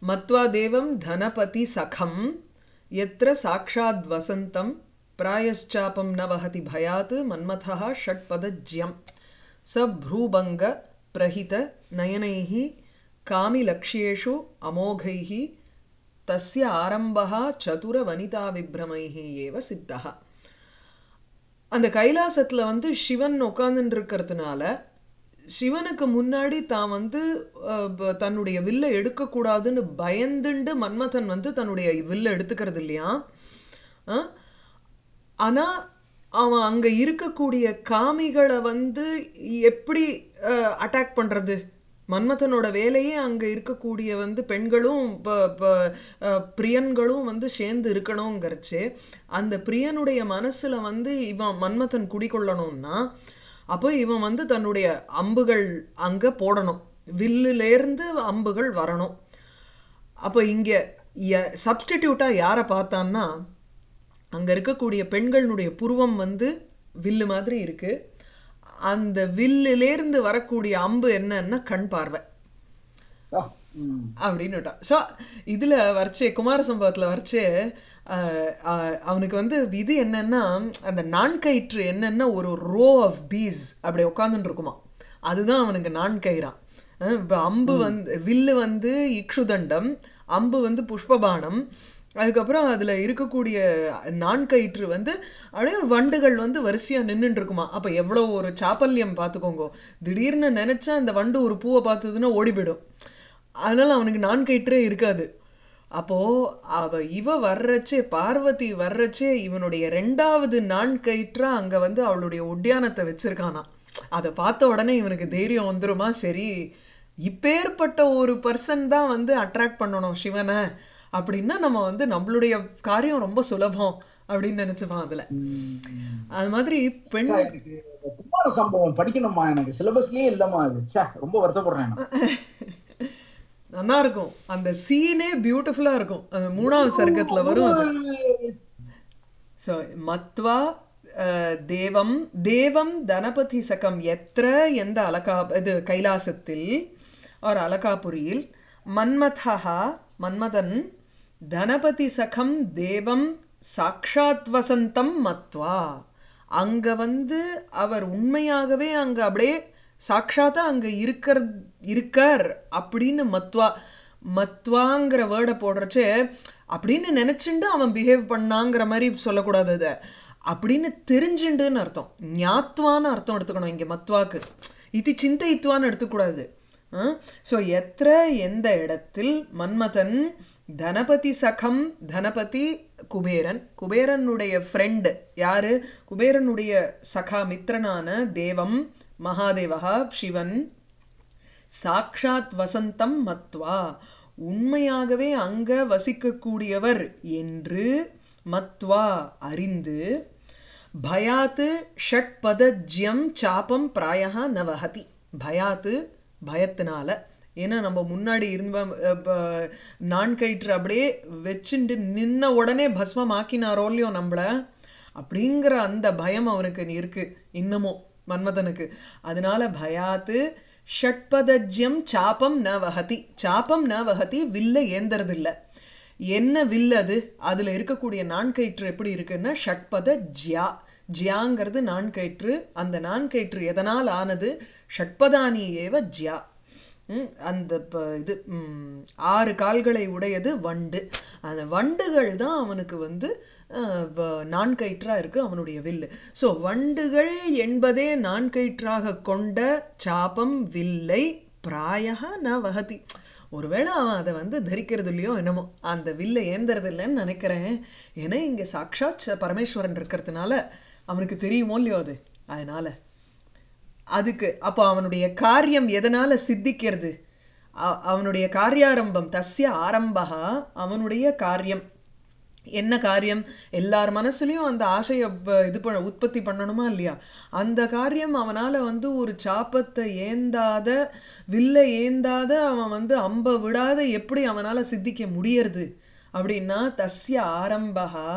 மத்வா தேவம் தனபதி சகம் எத்திர சாட்சாத் வசந்தம் பிராயశ్చాపம் ந வஹதி பயாத் மன்மதः ஷட்பதஜ்யம் ச ப்ரூபங்க பிரஹித நயனைः காமிலக்ஷ்யேஷு அமோகைः தஸ்ய ஆரம்பः சதுர வனிதா விப்ரமைः ஏவ சித்தः அந்த கைலாசத்தில் வந்து சிவன் உட்காந்துட்டு இருக்கிறதுனால சிவனுக்கு முன்னாடி தான் வந்து அஹ், ப- தன்னுடைய வில்லை எடுக்கக்கூடாதுன்னு பயந்துண்டு மன்மதன் வந்து தன்னுடைய வில்லை எடுத்துக்கிறது இல்லையா அஹ், ஆனா அவன் அங்க இருக்கக்கூடிய காமிகளை வந்து எப்படி அட்டாக் பண்றது மன்மதனோட வேலையே அங்க இருக்கக்கூடிய வந்து பெண்களும் ப- ப- அஹ், பிரியன்களும் வந்து சேர்ந்து இருக்கணுங்கிறச்சு அந்த பிரியனுடைய மனசுல வந்து இவன் மன்மதன் குடிக்கொள்ளணும்னா அப்போ இவன் வந்து தன்னுடைய அம்புகள் அங்க போடணும் வில்லுலேருந்து அம்புகள் வரணும் அப்போ இங்கே சப்ஸ்டிடியூட்டாக யாரை பார்த்தான்னா அங்கே இருக்கக்கூடிய பெண்களுடைய புருவம் வந்து வில்லு மாதிரி இருக்கு அந்த வில்லுலேருந்து வரக்கூடிய அம்பு என்னன்னா கண் பார்வை ஆ, ம். அப்படின்னுட்டா ஸோ இதில் வரைச்சே குமார சம்பவத்தில் வரைச்சே அஹ், அஹ், அவனுக்கு வந்து இது என்னன்னா அந்த நான்கயிற்று என்னன்னா ஒரு ரோ ஆஃப் பீஸ் அப்படி உட்காந்துட்டு இருக்குமா அதுதான் அவனுக்கு நான்கயிறான் இப்போ அம்பு வந்து வில்லு வந்து இக்ஷுதண்டம் அம்பு வந்து புஷ்பபானம் அதுக்கப்புறம் அதில் இருக்கக்கூடிய நான்கயிற்று வந்து அப்படியே வண்டுகள் வந்து வரிசையாக நின்றுட்டு இருக்குமா அப்போ எவ்வளோ ஒரு சாப்பல்யம் பார்த்துக்கோங்க திடீர்னு நினச்சா அந்த வண்டு ஒரு பூவை பார்த்ததுன்னா ஓடி போயிடும் அதனால அவனுக்கு நான்கயிற்றே இருக்காது அப்போ அவ இவ வர்றச்சே பார்வதி வர்றச்சே இவனுடைய ரெண்டாவது நான்கயிற்றா அங்க வந்து அவளுடைய உட்யானத்தை வச்சிருக்கானா அதை பார்த்த உடனே இவனுக்கு தைரியம் வந்துருமா சரி இப்பேற்பட்ட ஒரு பர்சன் தான் வந்து அட்ராக்ட் பண்ணணும் சிவனை அப்படின்னா நம்ம வந்து நம்மளுடைய காரியம் ரொம்ப சுலபம் அப்படின்னு நினைச்சுப்பான் அதுல அது மாதிரி பெண் சார், எனக்கு இந்த குமார சம்பவம் படிக்கணுமா எனக்கு சிலபஸ்லயே இல்லம்மா அது ச்சே ரொம்ப வருத்தப்படுறேன் நான். நல்லா இருக்கும் அந்த சீனே பியூட்டிஃபுல்லா இருக்கும் அந்த மூணாவது சர்க்கத்துல வரும் அது ஸோ மத்வா அஹ், தேவம் தேவம் தனபதி சகம் எத்திர எந்த அலகா இது கைலாசத்தில் ஒரு அலகாபுரியில் மன்மதா மன்மதன் தனபதி சகம் தேவம் சாக்ஷாத் வசந்தம் மத்வா அங்க வந்து அவர் உண்மையாகவே அங்க அப்படியே சாட்சாத்தா அங்க இருக்கிற இருக்கார் அப்படின்னு மத்வா மத்வாங்கிற வேர்டை போடுறச்சே அப்படின்னு நினைச்சுண்டு அவன் பிஹேவ் பண்ணாங்கிற மாதிரி சொல்லக்கூடாது அதை அப்படின்னு தெரிஞ்சுண்டுன்னு அர்த்தம் ஞாத்வான்னு அர்த்தம் எடுத்துக்கணும் இங்கே மத்வாக்கு இது சிந்தைத்துவான்னு எடுத்துக்கூடாது ஸோ எத்திர எந்த இடத்தில் மன்மதன் தனபதி சகம் தனபதி குபேரன் குபேரனுடைய ஃப்ரெண்டு யாரு குபேரனுடைய சகா மித்திரனான தேவம் மகாதேவகா சிவன் சாக்ஷாத் வசந்தம் மத்வா உண்மையாகவே அங்க வசிக்கக்கூடியவர் என்று மத்வா அறிந்து பயாத்து ஷட்பதஜ்யம் சாபம் பிராயः ந வஹதி பயாத்து பயத்தினால ஏன்னா நம்ம முன்னாடி இருந்த அஹ், ப- நான்கயிற்று அப்படியே வச்சுண்டு நின்ன உடனே பஸ்மம் ஆக்கினாரோ இல்லையோ நம்மள அப்படிங்கிற அந்த பயம் அவனுக்கு இருக்கு இன்னமும் மன்மதனுக்கு அதனால பயாத்து ஷட்பதஜ்யம் சாபம் ந வஹதி சாபம் ந வஹதி வில்ல ஏந்தறதில்ல என்ன வில் அது அதுல இருக்கக்கூடிய நான்கயிற்று எப்படி இருக்குன்னா ஷட்பத ஜியா ஜியாங்கிறது நான்கயிற்று அந்த நான்கயிற்று எதனால் ஆனது ஷட்பதானி ஏவ ஜியா ம், அந்த ப- இது ம், ஆறு கால்களை உடையது வண்டு அந்த வண்டுகள் தான் அவனுக்கு வந்து அஹ், வ- நான்கயிற்றா இருக்கு அவனுடைய வில்லு ஸோ வண்டுகள் என்பதே நான்கயிற்றாக கொண்ட சாபம் வில்லை பிராயக ந வகதி ஒருவேளை அவன் அதை வந்து தரிக்கிறது இல்லையோ என்னமோ அந்த வில்லை ஏந்துறது இல்லைன்னு நினைக்கிறேன் ஏன்னா இங்கே சாக்ஷாத் ச- பரமேஸ்வரன் இருக்கிறதுனால அவனுக்கு தெரியுமோ இல்லையோ அது அதனால அதுக்கு அப்போ அவனுடைய காரியம் எதனால சித்திக்கிறது அ- அவனுடைய காரியாரம்பம் தஸ்ய ஆரம்பகா அவனுடைய காரியம் என்ன காரியம் எல்லார் மனசுலயும் அந்த ஆசையை ப- இது பண்ண உற்பத்தி பண்ணணுமா இல்லையா அந்த காரியம் அவனால வந்து ஒரு சாப்பத்தை ஏந்தாத வில்ல ஏந்தாத அவன் வந்து அம்ப விடாத எப்படி அவனால சித்திக்க முடியறது அப்படின்னா தஸ்ய ஆரம்பகா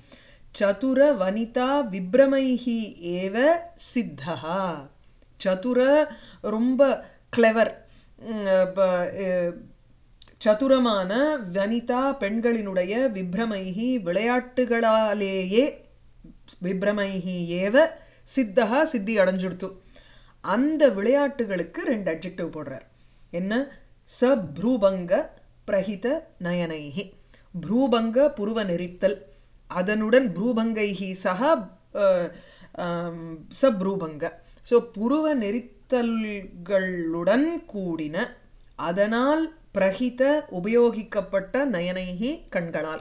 சதுர வனிதா விப்ரமைஹி ஏவ சித்தஹா சதுர ரொம்ப கிளவர் சதுரமான வனிதா பெண்களினுடைய விப்ரமைகி விளையாட்டுகளாலேயே விப்ரமைகி ஏவ சித்தகா சித்தி அடைஞ்சுடுத்து அந்த விளையாட்டுகளுக்கு ரெண்டு அட்ஜெக்டிவ் போடுறார் என்ன சப்ரூபங்க பிரஹித நயனைகி ப்ரூபங்க புருவ நெறித்தல் அதனுடன் ப்ரூபங்கைகி சக அஹ், ஆம், சப்ரூபங்க ஸோ புருவ நெறித்தல்களுடன் கூடின அதனால் பிரஹித உபயோகிக்கப்பட்ட நயனைகி கண்களால்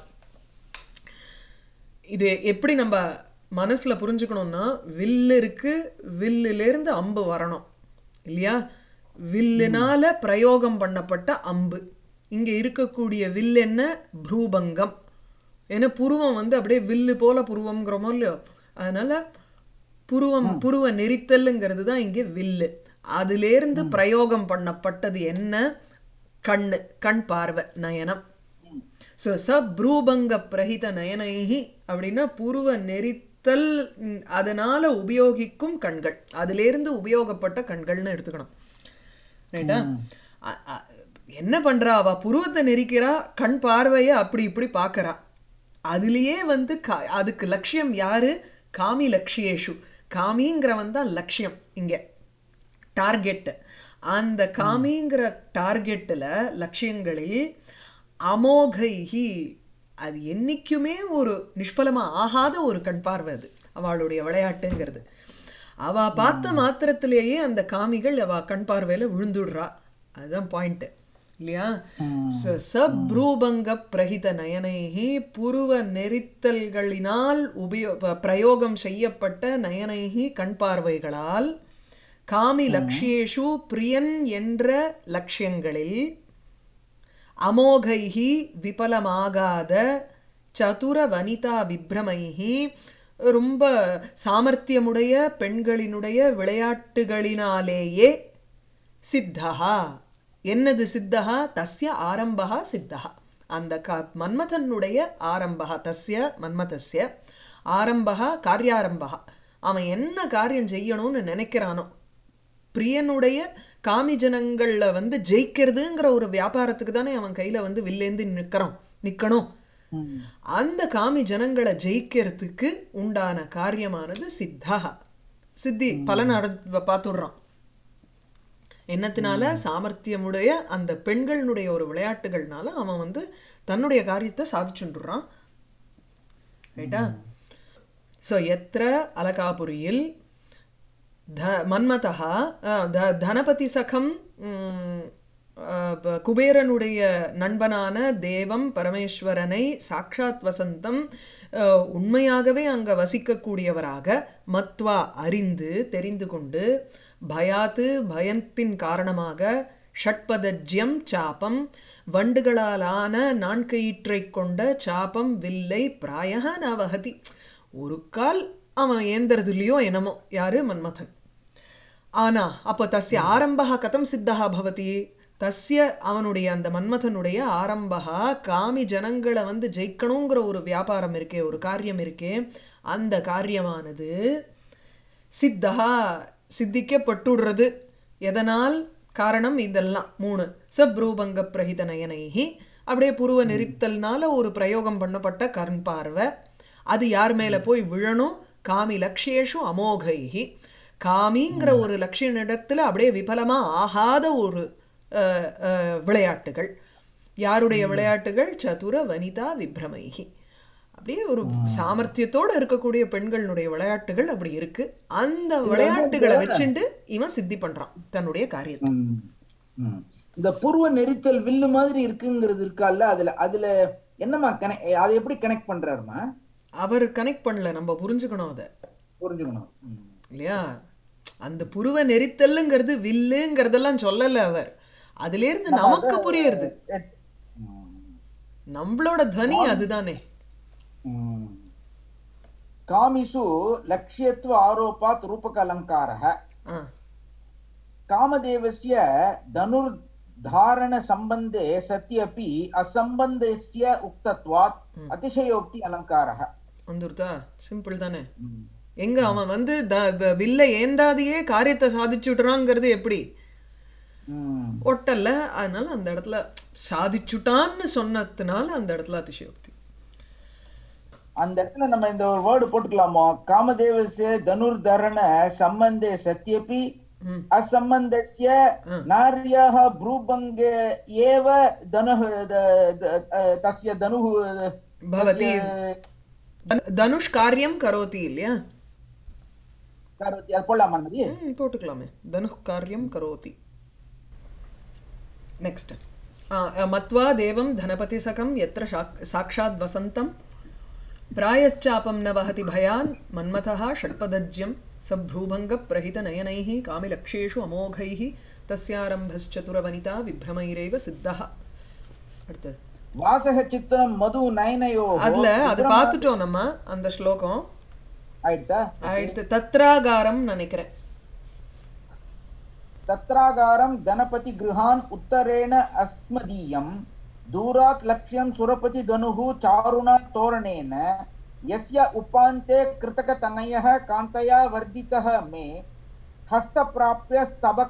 இது எப்படி நம்ம மனசுல புரிஞ்சுக்கணும்னா வில்லு இருக்கு வில்லிலிருந்து அம்பு வரணும் இல்லையா வில்லுனால பிரயோகம் பண்ணப்பட்ட அம்பு இங்க இருக்கக்கூடிய வில் என்ன ப்ரூபங்கம் ஏன்னா புருவம் வந்து அப்படியே வில்லு போல புருவம்ங்கிறோமோ இல்லையோ அதனால புருவம் புருவ நெரித்தல்ங்கிறது தான் இங்கே வில்லு அதிலேருந்து பிரயோகம் பண்ணப்பட்டது என்ன கண்ணு கண் பார்வை நயனம் ஸோ சப்ரூபங்க பிரஹித நயனைஹி அப்படின்னா புருவ நெரித்தல் ம், அதனால உபயோகிக்கும் கண்கள் அதிலேருந்து உபயோகப்பட்ட கண்கள்னு எடுத்துக்கணும் ரைட்டா அ- அ- என்ன பண்றா அவ புருவத்தை நெரிக்கிறா கண் பார்வையை அப்படி இப்படி பார்க்கறா அதுலயே வந்து கா- அதுக்கு லட்சியம் யாரு காமி லட்சியேஷு காமிங்கிறவன் தான் லட்சியம் இங்க டார்கெட் அந்த காமிங்கிற டார்கெட்டில் லட்சியங்களில் அமோகைஹி அது என்னைக்குமே ஒரு நிஷ்பலமா ஆகாத ஒரு கண் பார்வை அது அவளுடைய விளையாட்டுங்கிறது அவ பார்த்த மாத்திரத்திலேயே அந்த காமிகள் அவ கண் பார்வையில விழுந்துடுறா அதுதான் பாயிண்ட் இல்லையா ச- சப்ரூபங்க பிரகித நயனைகி புருவ நெரித்தல்களினால் உபயோ ப- பிரயோகம் செய்யப்பட்ட நயனைகி கண் பார்வைகளால் காமி லக்ஷியேஷு பிரியன் என்ற லட்சியங்களில் அமோகைஹி விபலமாகாத சதுர வனிதா விப்ரமைஹி ரொம்ப சாமர்த்தியமுடைய பெண்களினுடைய விளையாட்டுகளினாலேயே சித்தஹா என்னது சித்தஹா தஸ்ய ஆரம்பஹா சித்தஹா அந்த க மன்மதனுடைய ஆரம்பஹா தஸ்ய மன்மதஸ்ய ஆரம்பஹா காரியாரம்பஹா அவன் என்ன காரியம் செய்யணும்னு நினைக்கிறானோ பிரியனுடைய காமி ஜனங்கள்ல வந்து ஜெயிக்கிறதுங்கிற ஒரு வியாபாரத்துக்கு தானே அவன் கையில வந்து வில்லேந்து நிற்கிறான் நிக்கணும் ம். அந்த காமி ஜனங்களை ஜெயிக்கிறதுக்கு உண்டான காரியமானது சித்தா சித்தி பலன் அட பார்த்துடுறான் என்னத்தினால சாமர்த்தியமுடைய அந்த பெண்களினுடைய ஒரு விளையாட்டுகள்னால அவன் வந்து தன்னுடைய காரியத்தை சாதிச்சுட்டுறான் ரைட்டா ஸோ எத்திர அலகாபுரியில் த மன்மதः அஹ், த தனபதி சகம் ம், அஹ், ப- குபேரனுடைய நண்பனான தேவம் பரமேஸ்வரனை சாக்ஷாத் வசந்தம் அஹ், உண்மையாகவே அங்க வசிக்கக்கூடியவராக மத்வா அறிந்து தெரிந்து கொண்டு பயாத்து பயத்தின் காரணமாக ஷட்பதஜ்யம் சாபம் வண்டுகளாலான நான்கயிற்றைக் கொண்ட சாபம் வில்லை பிராயः நவகதி ஒரு கால் அவன் ஏந்தறதுலையோ என்னமோ யாரு மன்மதன் ஆனா அப்போ தஸ்ய ஆரம்பः கதம் சித்தः பவதி தஸ்ய அவனுடைய அந்த மன்மதனுடைய ஆரம்பः காமி ஜனங்களை வந்து ஜெயிக்கணுங்கிற ஒரு வியாபாரம் இருக்கே ஒரு காரியம் இருக்கே அந்த காரியமானது சித்தஹா சித்திக்கப்பட்டுடுறது எதனால் காரணம் இதெல்லாம் மூணு சப்ரூபங்க பிரகித நயனைஹி அப்படியே புருவ நெரித்தல்னால ஒரு பிரயோகம் பண்ணப்பட்ட கண் பார்வை அது யார் மேல போய் விழணும் காமி லக்ஷியேஷு அமோகைஹி காமிங்கிற ஒரு லட்சியனிடத்துல அப்படியே விபலமா ஆகாத ஒரு அஹ், அஹ், விளையாட்டுகள் யாருடைய விளையாட்டுகள் சதுர வனிதா விப்ரமைஹி அப்படியே ஒரு சாமர்த்தியத்தோட இருக்கக்கூடிய பெண்களுடைய விளையாட்டுகள் அப்படி இருக்கு அந்த விளையாட்டுகளை வச்சுண்டு இவன் சித்தி பண்றான் தன்னுடைய காரியத்தை ம். ம். இந்த புருவ நெரித்தல் வில்லு மாதிரி இருக்குங்கிறது இருக்கால்ல அதுல அதுல என்னம்மா கனெக்ட் அதை எப்படி கனெக்ட் பண்றாருமா அவர் கனெக்ட் பண்ணல நம்ம புரிஞ்சுக்கணும் அதை புரிஞ்சுக்கணும் ம். இல்லையா அந்த புருவ நெரித்தல்லுங்கிறது வில்லுங்கிறதெல்லாம் சொல்லல அவர் அதுல இருந்து நமக்கு புரியுறது ம். நம்மளோட துவனி அதுதானே ம். காமிஷு லக்ஷ்யத்துவ ஆரோபாத் ரூபக அலங்காரः ஆ कामदेवस्य धनुर्धारणसम्बन्धे सत्यपि असम्बन्धस्य उक्तत्वात् अतिशयोक्ति अलङ्कारः வந்துருதா சிம்பிள் தானே எங்க அவன் வந்து த- வ- வில்ல ஏந்தாதையே காரியத்தை சாதிச்சுடுறாங்கிறது எப்படி ம். ஒட்டல்ல அதனால அந்த இடத்துல சாதிச்சுட்டான்னு சொன்னதுனால அந்த இடத்துல அதிசயோக்தி அந்த இடத்துல நம்ம இந்த ஒரு வேர்டு போட்டுக்கலாமோ காமதேவசிய தனுர்தரண சம்பந்தே சத்யபி ம் असम्बन्धस्य नार्याः भ्रूभङ्गे एव धनुः द- द- तस्य धनुः भवति तस्य தனு- தனுஷ் காரியம் கரோதி இல்லையா करोति அது போடலாமா அந்த மாதிரி? ம், போட்டுக்கலாமே தனுஷ் காரியம் கரோதி நெக்ஸ்ட் மத்வா தேவம் தனபதி சகம் எத்திர சாக்- சாக்ஷாத் வசந்தம் प्रायश्चापं न वहति भयान् मन्मथः षट्पदज्यं सभ्रूभङ्गप्रहितनयनैः कामिलक्ष्येषु अमोघैः तस्यारम्भश्चतुरवनिता विभ्रमैरेव सिद्धः அடுத்தது வாசக சித்திரம் மது நயனயோ அதுல அது பார்த்துட்டோம் நம்ம அந்த ஸ்லோகம் ஆயிடுதா அடுத்து தத்ராகாரம் நினைக்கிறேன் तत्रागारं गणपति गृहान् उत्तरेण अस्मदीयं दूरात् लक्ष्यं सुरपति धनुः चारुणा तोरणेन यस्य उपान्ते कृतकतनयः कान्तया वर्धितः मे हस्तप्राप्य स्तबक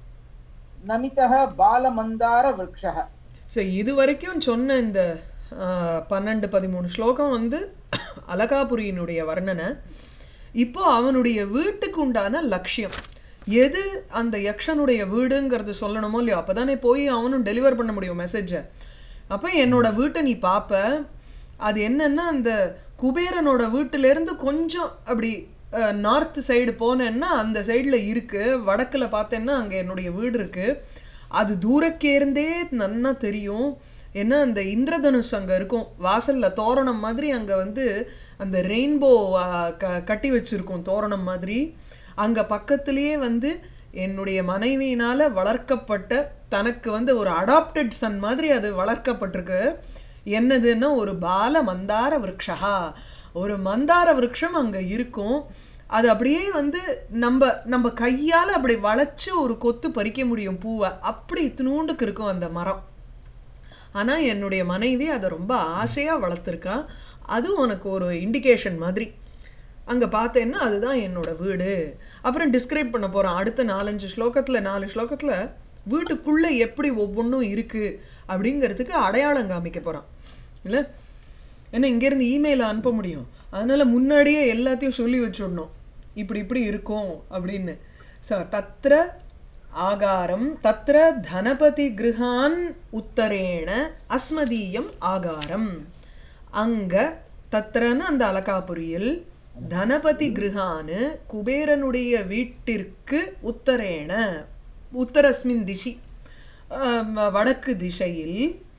नमितः बालमन्दारवृक्षः ஸோ இது வரைக்கும் சொன்ன இந்த ஆ, பன்னெண்டு பதிமூணு ஸ்லோகம் வந்து அலகாபுரியினுடைய வர்ணனை இப்போ அவனுடைய வீட்டுக்கு உண்டான லட்சியம் எது அந்த யக்ஷனுடைய வீடுங்கிறது சொல்லணுமோ இல்லையோ அப்போ தானே போய் அவனும் டெலிவர் பண்ண முடியும் மெசேஜை அப்போ என்னோட வீட்டை நீ பார்ப்ப அது என்னன்னா அந்த குபேரனோட வீட்டிலேருந்து கொஞ்சம் அப்படி நார்த் சைடு போனேன்னா அந்த சைடில் இருக்குது வடக்கில் பார்த்தேன்னா அங்கே என்னுடைய வீடு இருக்குது அது தூரக்கே இருந்தே நன்னா தெரியும் ஏன்னா அந்த இந்திரதனுஷ் அங்கே இருக்கும் வாசலில் தோரணம் மாதிரி அங்கே வந்து அந்த ரெயின்போ க கட்டி வச்சுருக்கோம் தோரணம் மாதிரி அங்கே பக்கத்துலேயே வந்து என்னுடைய மனைவியினால் வளர்க்கப்பட்ட தனக்கு வந்து ஒரு அடாப்டட் சன் மாதிரி அது வளர்க்கப்பட்டிருக்கு என்னதுன்னா ஒரு பால மந்தார விருட்சா ஒரு மந்தார விருட்சம் அங்கே இருக்கும் அது அப்படியே வந்து நம்ம நம்ம கையால் அப்படி வளைச்சு ஒரு கொத்து பறிக்க முடியும் பூவை அப்படி இத்தினூண்டுக்கு இருக்கும் அந்த மரம் ஆனால் என்னுடைய மனைவி அதை ரொம்ப ஆசையாக வளர்த்துருக்கா அது உனக்கு ஒரு இண்டிகேஷன் மாதிரி அங்கே பார்த்தேன்னா அதுதான் என்னோட வீடு அப்புறம் டிஸ்கிரைப் பண்ண போகிறோம் அடுத்த நாலஞ்சு ஸ்லோகத்தில் நாலு ஸ்லோகத்தில் வீட்டுக்குள்ளே எப்படி ஒவ்வொன்றும் இருக்குது அப்படிங்கிறதுக்கு அடையாளம் காமிக்க போகிறான் இல்லை ஏன்னா இங்கேருந்து இமெயில் அனுப்ப முடியும் அதனால் முன்னாடியே எல்லாத்தையும் சொல்லி வச்சுடணும் இப்படி இப்படி இருக்கும் அப்படின்னு ஸோ தத்திர ஆகாரம் தத்திர தனபதி கிருஹான் உத்தரேண அஸ்மதீயம் ஆகாரம் அங்க தத்திரன்னு அந்த அலகாபுரியில் தனபதி கிருஹானு குபேரனுடைய வீட்டிற்கு உத்தரேண உத்தரஸ்மின் திசி ஆம், வடக்கு திசையில்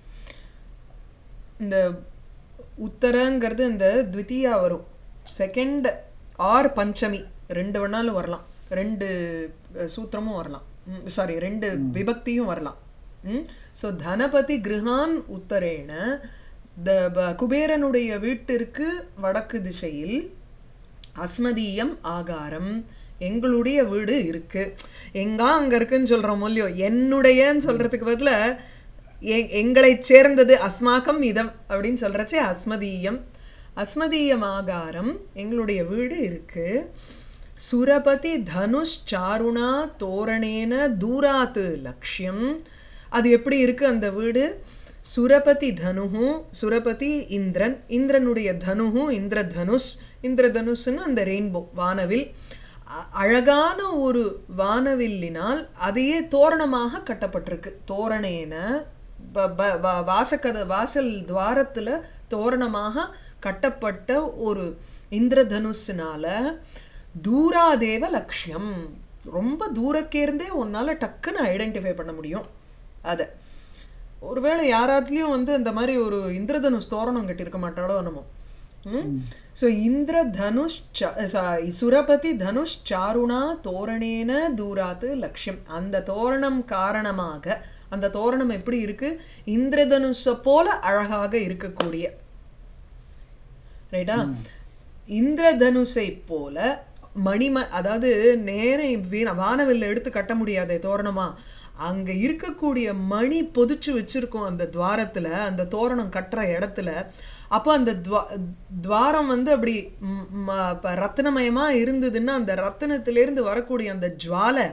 இந்த உத்தரங்கிறது இந்த த்விதீயா வரும் செகண்ட் ஆர் பஞ்சமி ரெண்டு வேணாலும் வரலாம் ரெண்டு அஹ், சூத்திரமும் வரலாம் சாரி ரெண்டு விபக்தியும் வரலாம் ஸோ தனபதி கிருஹான் உத்தரேன த ப- குபேரனுடைய வீட்டிற்கு வடக்கு திசையில் அஸ்மதீயம் ஆகாரம் எங்களுடைய வீடு இருக்கு எங்கா அங்க இருக்குன்னு சொல்றோம் இல்லையோ என்னுடையன்னு சொல்றதுக்கு பதிலா எ- எங்களைச் சேர்ந்தது அஸ்மாக்கம் இதம் அப்படின்னு சொல்றச்சே அஸ்மதீயம் அஸ்மதீயம் ஆகாரம் எங்களுடைய வீடு இருக்கு சுரபதி தனுஷ் சாருணா தோரணேன தூராத்து லக்ஷ்யம் அது எப்படி இருக்கு அந்த வீடு சுரபதி தனுஹு சுரபதி இந்திரன் இந்திரனுடைய தனுஹு இந்திரதனுஷ் இந்திரதனுஷ்னு அந்த ரெயின்போ வானவில் அ- அழகான ஒரு வானவில்லினால் அதையே தோரணமாக கட்டப்பட்டிருக்கு தோரணேன ப- ப- வா- வாசக்கத வாசல் துவாரத்துல தோரணமாக கட்டப்பட்ட ஒரு இந்திரதனுஷினால தூராதேவ லட்சியம் ரொம்ப தூரக்கேர்ந்தே உன்னால டக்குன்னு ஐடென்டிஃபை பண்ண முடியும் அதை ஒருவேளை யாராத்துலேயும் வந்து இந்த மாதிரி ஒரு இந்திரதனுஷ் தோரணம் கட்டியிருக்க மாட்டாளோ என்னமோ ஸோ இந்திர தனுஷ் ச- ச- சுரபதி தனுஷ் சாருணா தோரணேன தூராத்து லட்சியம் அந்த தோரணம் காரணமாக அந்த தோரணம் எப்படி இருக்கு இந்திரதனுஷை போல அழகாக இருக்கக்கூடிய ரைட்டா இந்திரதனுஷை போல மணிம அதாவது நேர வீண வானவில்ல எடுத்து கட்ட முடியாதே தோரணமா அங்க இருக்கக்கூடிய மணி பொதிச்சு வச்சிருக்கோம் அந்த துவாரத்துல அந்த தோரணம் கட்டுற இடத்துல அப்போ அந்த துவா துவாரம் வந்து அப்படி ம், ம- ப- ரத்தினமயமா இருந்ததுன்னா அந்த ரத்தினத்திலேருந்து வரக்கூடிய அந்த ஜுவாலை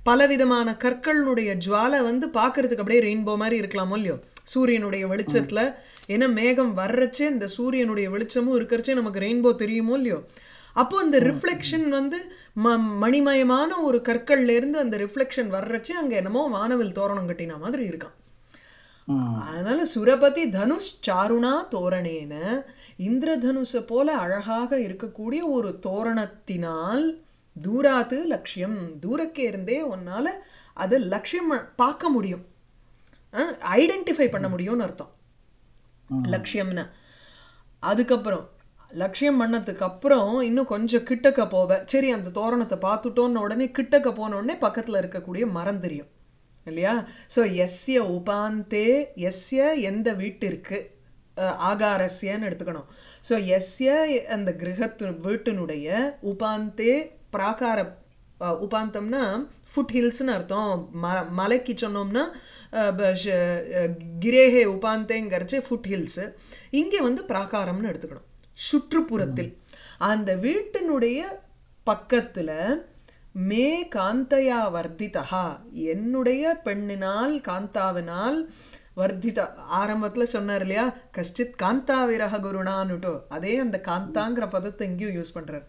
பலவிதமான கற்களினுடைய ஜுவாலை வந்து பார்க்கறதுக்கு அப்படியே ரெயின்போ மாதிரி இருக்கலாமோ இல்லையோ சூரியனுடைய வெளிச்சத்தில் ஏன்னா மேகம் வர்றச்சே இந்த சூரியனுடைய வெளிச்சமும் இருக்கிறச்சே நமக்கு ரெயின்போ தெரியுமோ இல்லையோ அப்போ அந்த ரிஃப்ளெக்ஷன் வந்து ம மணிமயமான ஒரு கற்கள்ல இருந்து அந்த ரிஃப்ளெக்ஷன் வர்றச்சே அங்கே என்னமோ வானவில் தோரணம் கட்டின மாதிரி இருக்கான் ம். அதனால சுரபதி தனுஷ் சாருணா தோரணேன இந்திரதனுஷை போல அழகாக இருக்கக்கூடிய ஒரு தோரணத்தினால் தூராத்து லட்சியம் தூரக்கே இருந்தே உன்னால அது லட்சியம் பார்க்க முடியும் ஐடென்டிஃபை பண்ண முடியும்னு அர்த்தம் லட்சியம்னு அதுக்கப்புறம் லட்சியம் பண்ணதுக்கு அப்புறம் இன்னும் கொஞ்சம் கிட்டக்க போவ சரி அந்த தோரணத்தை பார்த்துட்டோன்னு உடனே கிட்டக்க போன உடனே பக்கத்தில் இருக்கக்கூடிய மரம் தெரியும் இல்லையா ஸோ எஸ்ய உபாந்தே எஸ்ய எந்த வீட்டிற்கு அஹ், ஆகாரஸ்யன்னு எடுத்துக்கணும் ஸோ எஸ்ய அந்த கிரகத்து வீட்டினுடைய உபாந்தே பிராகார அஹ், உபாந்தம்னா ஃபுட் ஹில்ஸ்னு அர்த்தம் ம மலைக்கு சொன்னோம்னா அஹ், ப- ஷ- அஹ், கிரேஹே உபாந்தேங்கிறச்சு ஃபுட் ஹில்ஸு இங்கே வந்து பிராகாரம்னு எடுத்துக்கணும் சுற்றுப்புறத்தில் அந்த வீட்டினுடைய பக்கத்தில் மே காந்தையா வர்த்திதா என்னுடைய பெண்ணினால் காந்தாவினால் வர்த்திதா ஆரம்பத்தில் சொன்னார் இல்லையா கஷ்டித் காந்தா விரக குருணான்னுட்டோ அதே அந்த காந்தாங்கிற பதத்தை இங்கேயும் யூஸ் பண்ணுறார்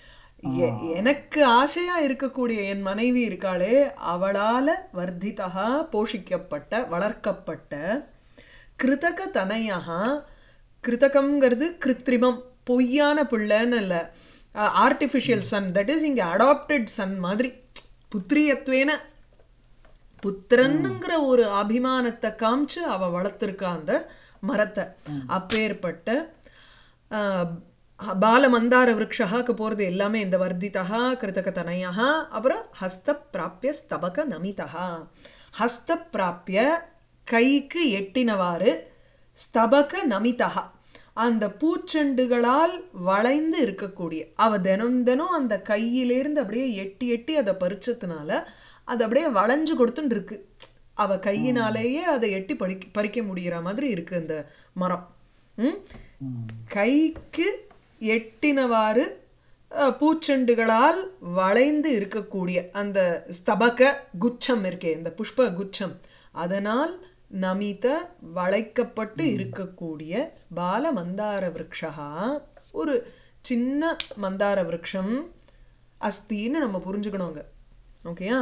எனக்கு ஆசையா இருக்கக்கூடிய என் மனைவி இருக்காளே அவளால வர்த்திதா போஷிக்கப்பட்ட வளர்க்கப்பட்ட கிருதக தனையா கிருதகம்ங்கிறது கிருத்திரிமம் பொய்யான பிள்ளைன்னு இல்லை ஆர்டிஃபிஷியல் சன் தட் இஸ் இங்கே அடாப்டட் சன் மாதிரி புத்திரியத்வேன புத்திரனுங்கிற ஒரு அபிமானத்தை காமிச்சு அவ வளர்த்துருக்கா அந்த மரத்தை அப்பேற்பட்ட ஆஹ், பால மந்தார விரக்ஷாக்கு போகிறது எல்லாமே இந்த வர்த்திதா கிருதக தனயா அப்புறம் ஹஸ்த பிராப்பிய ஸ்தபக நமிதா ஹஸ்த பிராப்பிய கைக்கு எட்டினவாறு ஸ்தபக நமிதா அந்த பூச்செண்டுகளால் வளைந்து இருக்கக்கூடிய அவ தினம் தினம் அந்த கையிலேருந்து அப்படியே எட்டி எட்டி அதை பறிச்சதுனால அது அப்படியே வளைஞ்சு கொடுத்துன்னு இருக்கு அவ கையினாலேயே அதை எட்டி பறிக்க பறிக்க முடிகிற மாதிரி இருக்கு அந்த மரம் ம்? கைக்கு எட்டினவாறு அஹ், பூச்செண்டுகளால் வளைந்து இருக்கக்கூடிய அந்த ஸ்தபக குச்சம் இருக்கே இந்த புஷ்ப குச்சம் அதனால் நமித வளைக்கப்பட்டு இருக்கக்கூடிய பால மந்தார விரக்ஷா ஒரு சின்ன மந்தார விரக்ஷம் அஸ்தின்னு நம்ம புரிஞ்சுக்கணுங்க ஓகேயா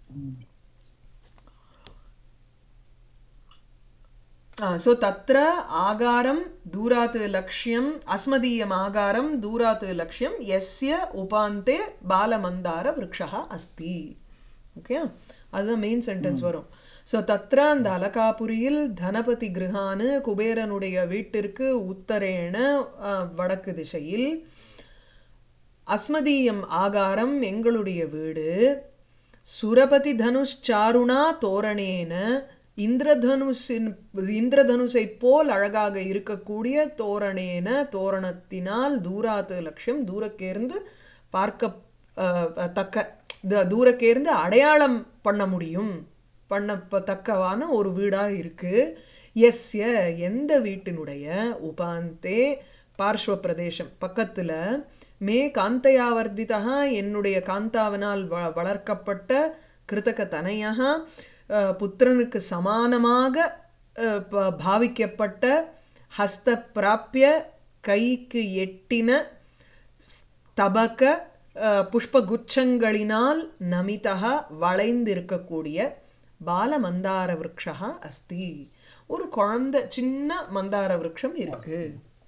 सो तत्र आगारं दूरात् लक्ष्यम् अस्मदीयम् आगारं दूरात् लक्ष्यं यस्य उपान्ते बालमन्दारवृक्षः अस्ति ஓகே அதுதான் மெயின் சென்டென்ஸ் வரும் ஸோ தத்ர அந்த அலகாபுரியில் தனபதி கிருஹானு குபேரனுடைய வீட்டிற்கு உத்தரேன அஹ், வடக்கு திசையில் அஸ்மதீயம் ஆகாரம் எங்களுடைய வீடு சுரபதி தனுஷ் சாருணா தோரணேன இந்திரதனுஷின் இந்திரதனுஷை போல் அழகாக இருக்கக்கூடிய தோரணேன தோரணத்தினால் தூராத்து லட்சியம் தூரக்கேர்ந்து பார்க்க அஹ், தக்க த- தூரக்கேர்ந்து அடையாளம் பண்ண முடியும் பண்ணத்தக்கவான ஒரு வீடாக இருக்கு எஸ்ய எந்த வீட்டினுடைய உபாந்தே பார்ஷ்வ பிரதேசம் பக்கத்தில் மே காந்தையாவர்த்திதா என்னுடைய காந்தாவினால் வ வளர்க்கப்பட்ட கிருதக தனையா அஹ், புத்திரனுக்கு சமானமாக அஹ், ப- பாவிக்கப்பட்ட ஹஸ்த பிராப்பிய கைக்கு எட்டின ஸ்தபக அஹ், புஷ்பகுச்சங்களினால் நமிதா வளைந்திருக்கக்கூடிய பால மந்தார விரக்ஷா அஸ்தி ஒரு குழந்தை சின்ன மந்தார விரக்ஷம் இருக்கு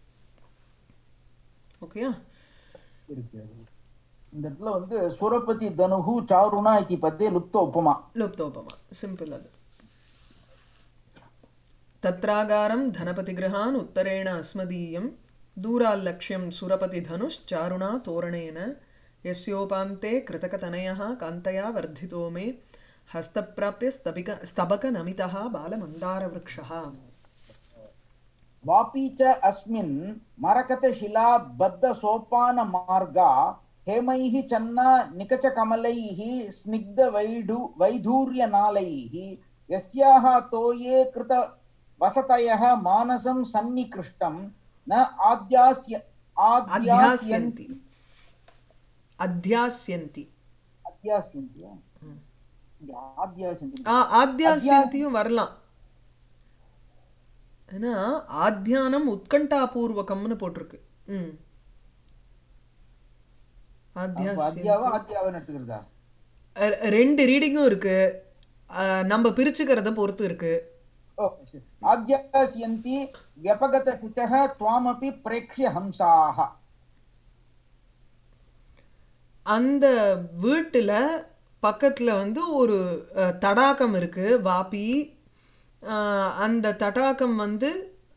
ஓகேயா இருக்கு இந்த இடத்துல வந்து சுரபதி தனுகு சாருணா இத்தி பத்தே லுப்த உப்பமா லுப்தோபமா சிம்பிள் அது तत्रागारं धनपतिगृहान् उत्तरेण अस्मदीयं दूराल्लक्ष्यं सुरपतिधनुश्चारुणा तोरणेन यस्योपान्ते कृतकतनयः कान्तया वर्धितो मे हस्तप्राप्य स्तबिक स्तबकनमितः बालमन्दारवृक्षः वापी च अस्मिन् मरकतशिला बद्ध सोपान मार्गा हेमैः चन्ना निकचकमलैः स्निग्धवैढु वैधूर्यनालैः यस्याः तोये कृत वसतयः मानसं सन्निकृष्टं न आद्यास्य आद्यास्यन्ति अध्यास्यन्ति अध्यास्यन्ति अध्यास्यन्ति वा? இங்க ஆத்யா சந்தி ஆ, ஆத்யாசியத்தையும் வரலாம் ஏன்னா ஆத்தியானம் உத்கண்டாபூர்வகம்னு போட்டிருக்கு ம் அப்ப ஆத்தியாசியம் அத்யாவா ஆத்யாவான்னு எடுத்துக்கிறதா அஹ் ரெண்டு ரீடிங்கும் இருக்கு அஹ் நம்ம பிரிச்சுக்கிறத பொறுத்து இருக்கு ஓகே சரி ஆத்யாஸ்யந்தி व्यपगत शुचः त्वामपि प्रेक्ष्य हंसाः அந்த வீட்டில் பக்கத்தில் வந்து ஒரு அஹ், தடாகம் இருக்கு வாபி அஹ், அந்த தடாகம் வந்து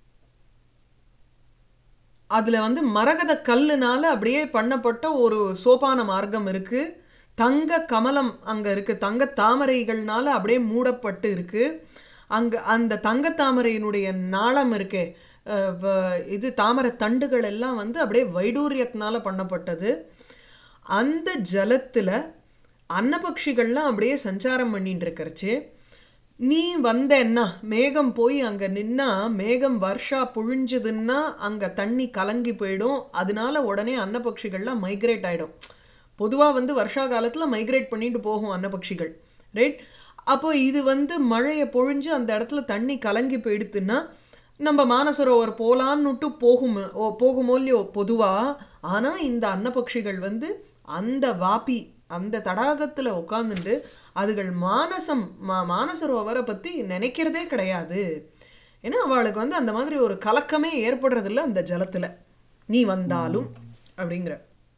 அதில் வந்து மரகத கல்லுனால அப்படியே பண்ணப்பட்ட ஒரு சோபான மார்க்கம் இருக்கு தங்க கமலம் அங்கே இருக்கு தங்க தாமரைகள்னால அப்படியே மூடப்பட்டு இருக்கு அங்கே அந்த தங்க தாமரையினுடைய நாளம் இருக்கே அஹ், வ- இது தாமரை தண்டுகள் எல்லாம் வந்து அப்படியே வைடூரியத்தினால பண்ணப்பட்டது அந்த ஜலத்தில் அன்னபக்ஷிகள்லாம் அப்படியே சஞ்சாரம் பண்ணிட்டு இருக்கறச்சு நீ வந்த என்ன மேகம் போய் அங்கே நின்னா மேகம் வருஷா பொழிஞ்சுதுன்னா அங்கே தண்ணி கலங்கி போயிடும் அதனால உடனே அன்னபக்ஷிகள்லாம் மைக்ரேட் ஆகிடும் பொதுவாக வந்து வருஷா காலத்தில் மைக்ரேட் பண்ணிட்டு போகும் அன்னபக்ஷிகள் ரைட் அப்போ இது வந்து மழையை பொழிஞ்சு அந்த இடத்துல தண்ணி கலங்கி போயிடுத்துன்னா நம்ம மானசரோவர் போலான்னுட்டு போகும் ஓ போகுமோ இல்லையோ பொதுவாக ஆனால் இந்த அன்னபக்ஷிகள் வந்து அந்த வாபி அந்த தடாகத்தில் உட்காந்துட்டு அதுகள் மானசம் மா மானசரோவரை பற்றி நினைக்கிறதே கிடையாது ஏன்னா அவளுக்கு வந்து அந்த மாதிரி ஒரு கலக்கமே ஏற்படுறதில்ல அந்த ஜலத்தில் நீ வந்தாலும் அப்படிங்கிற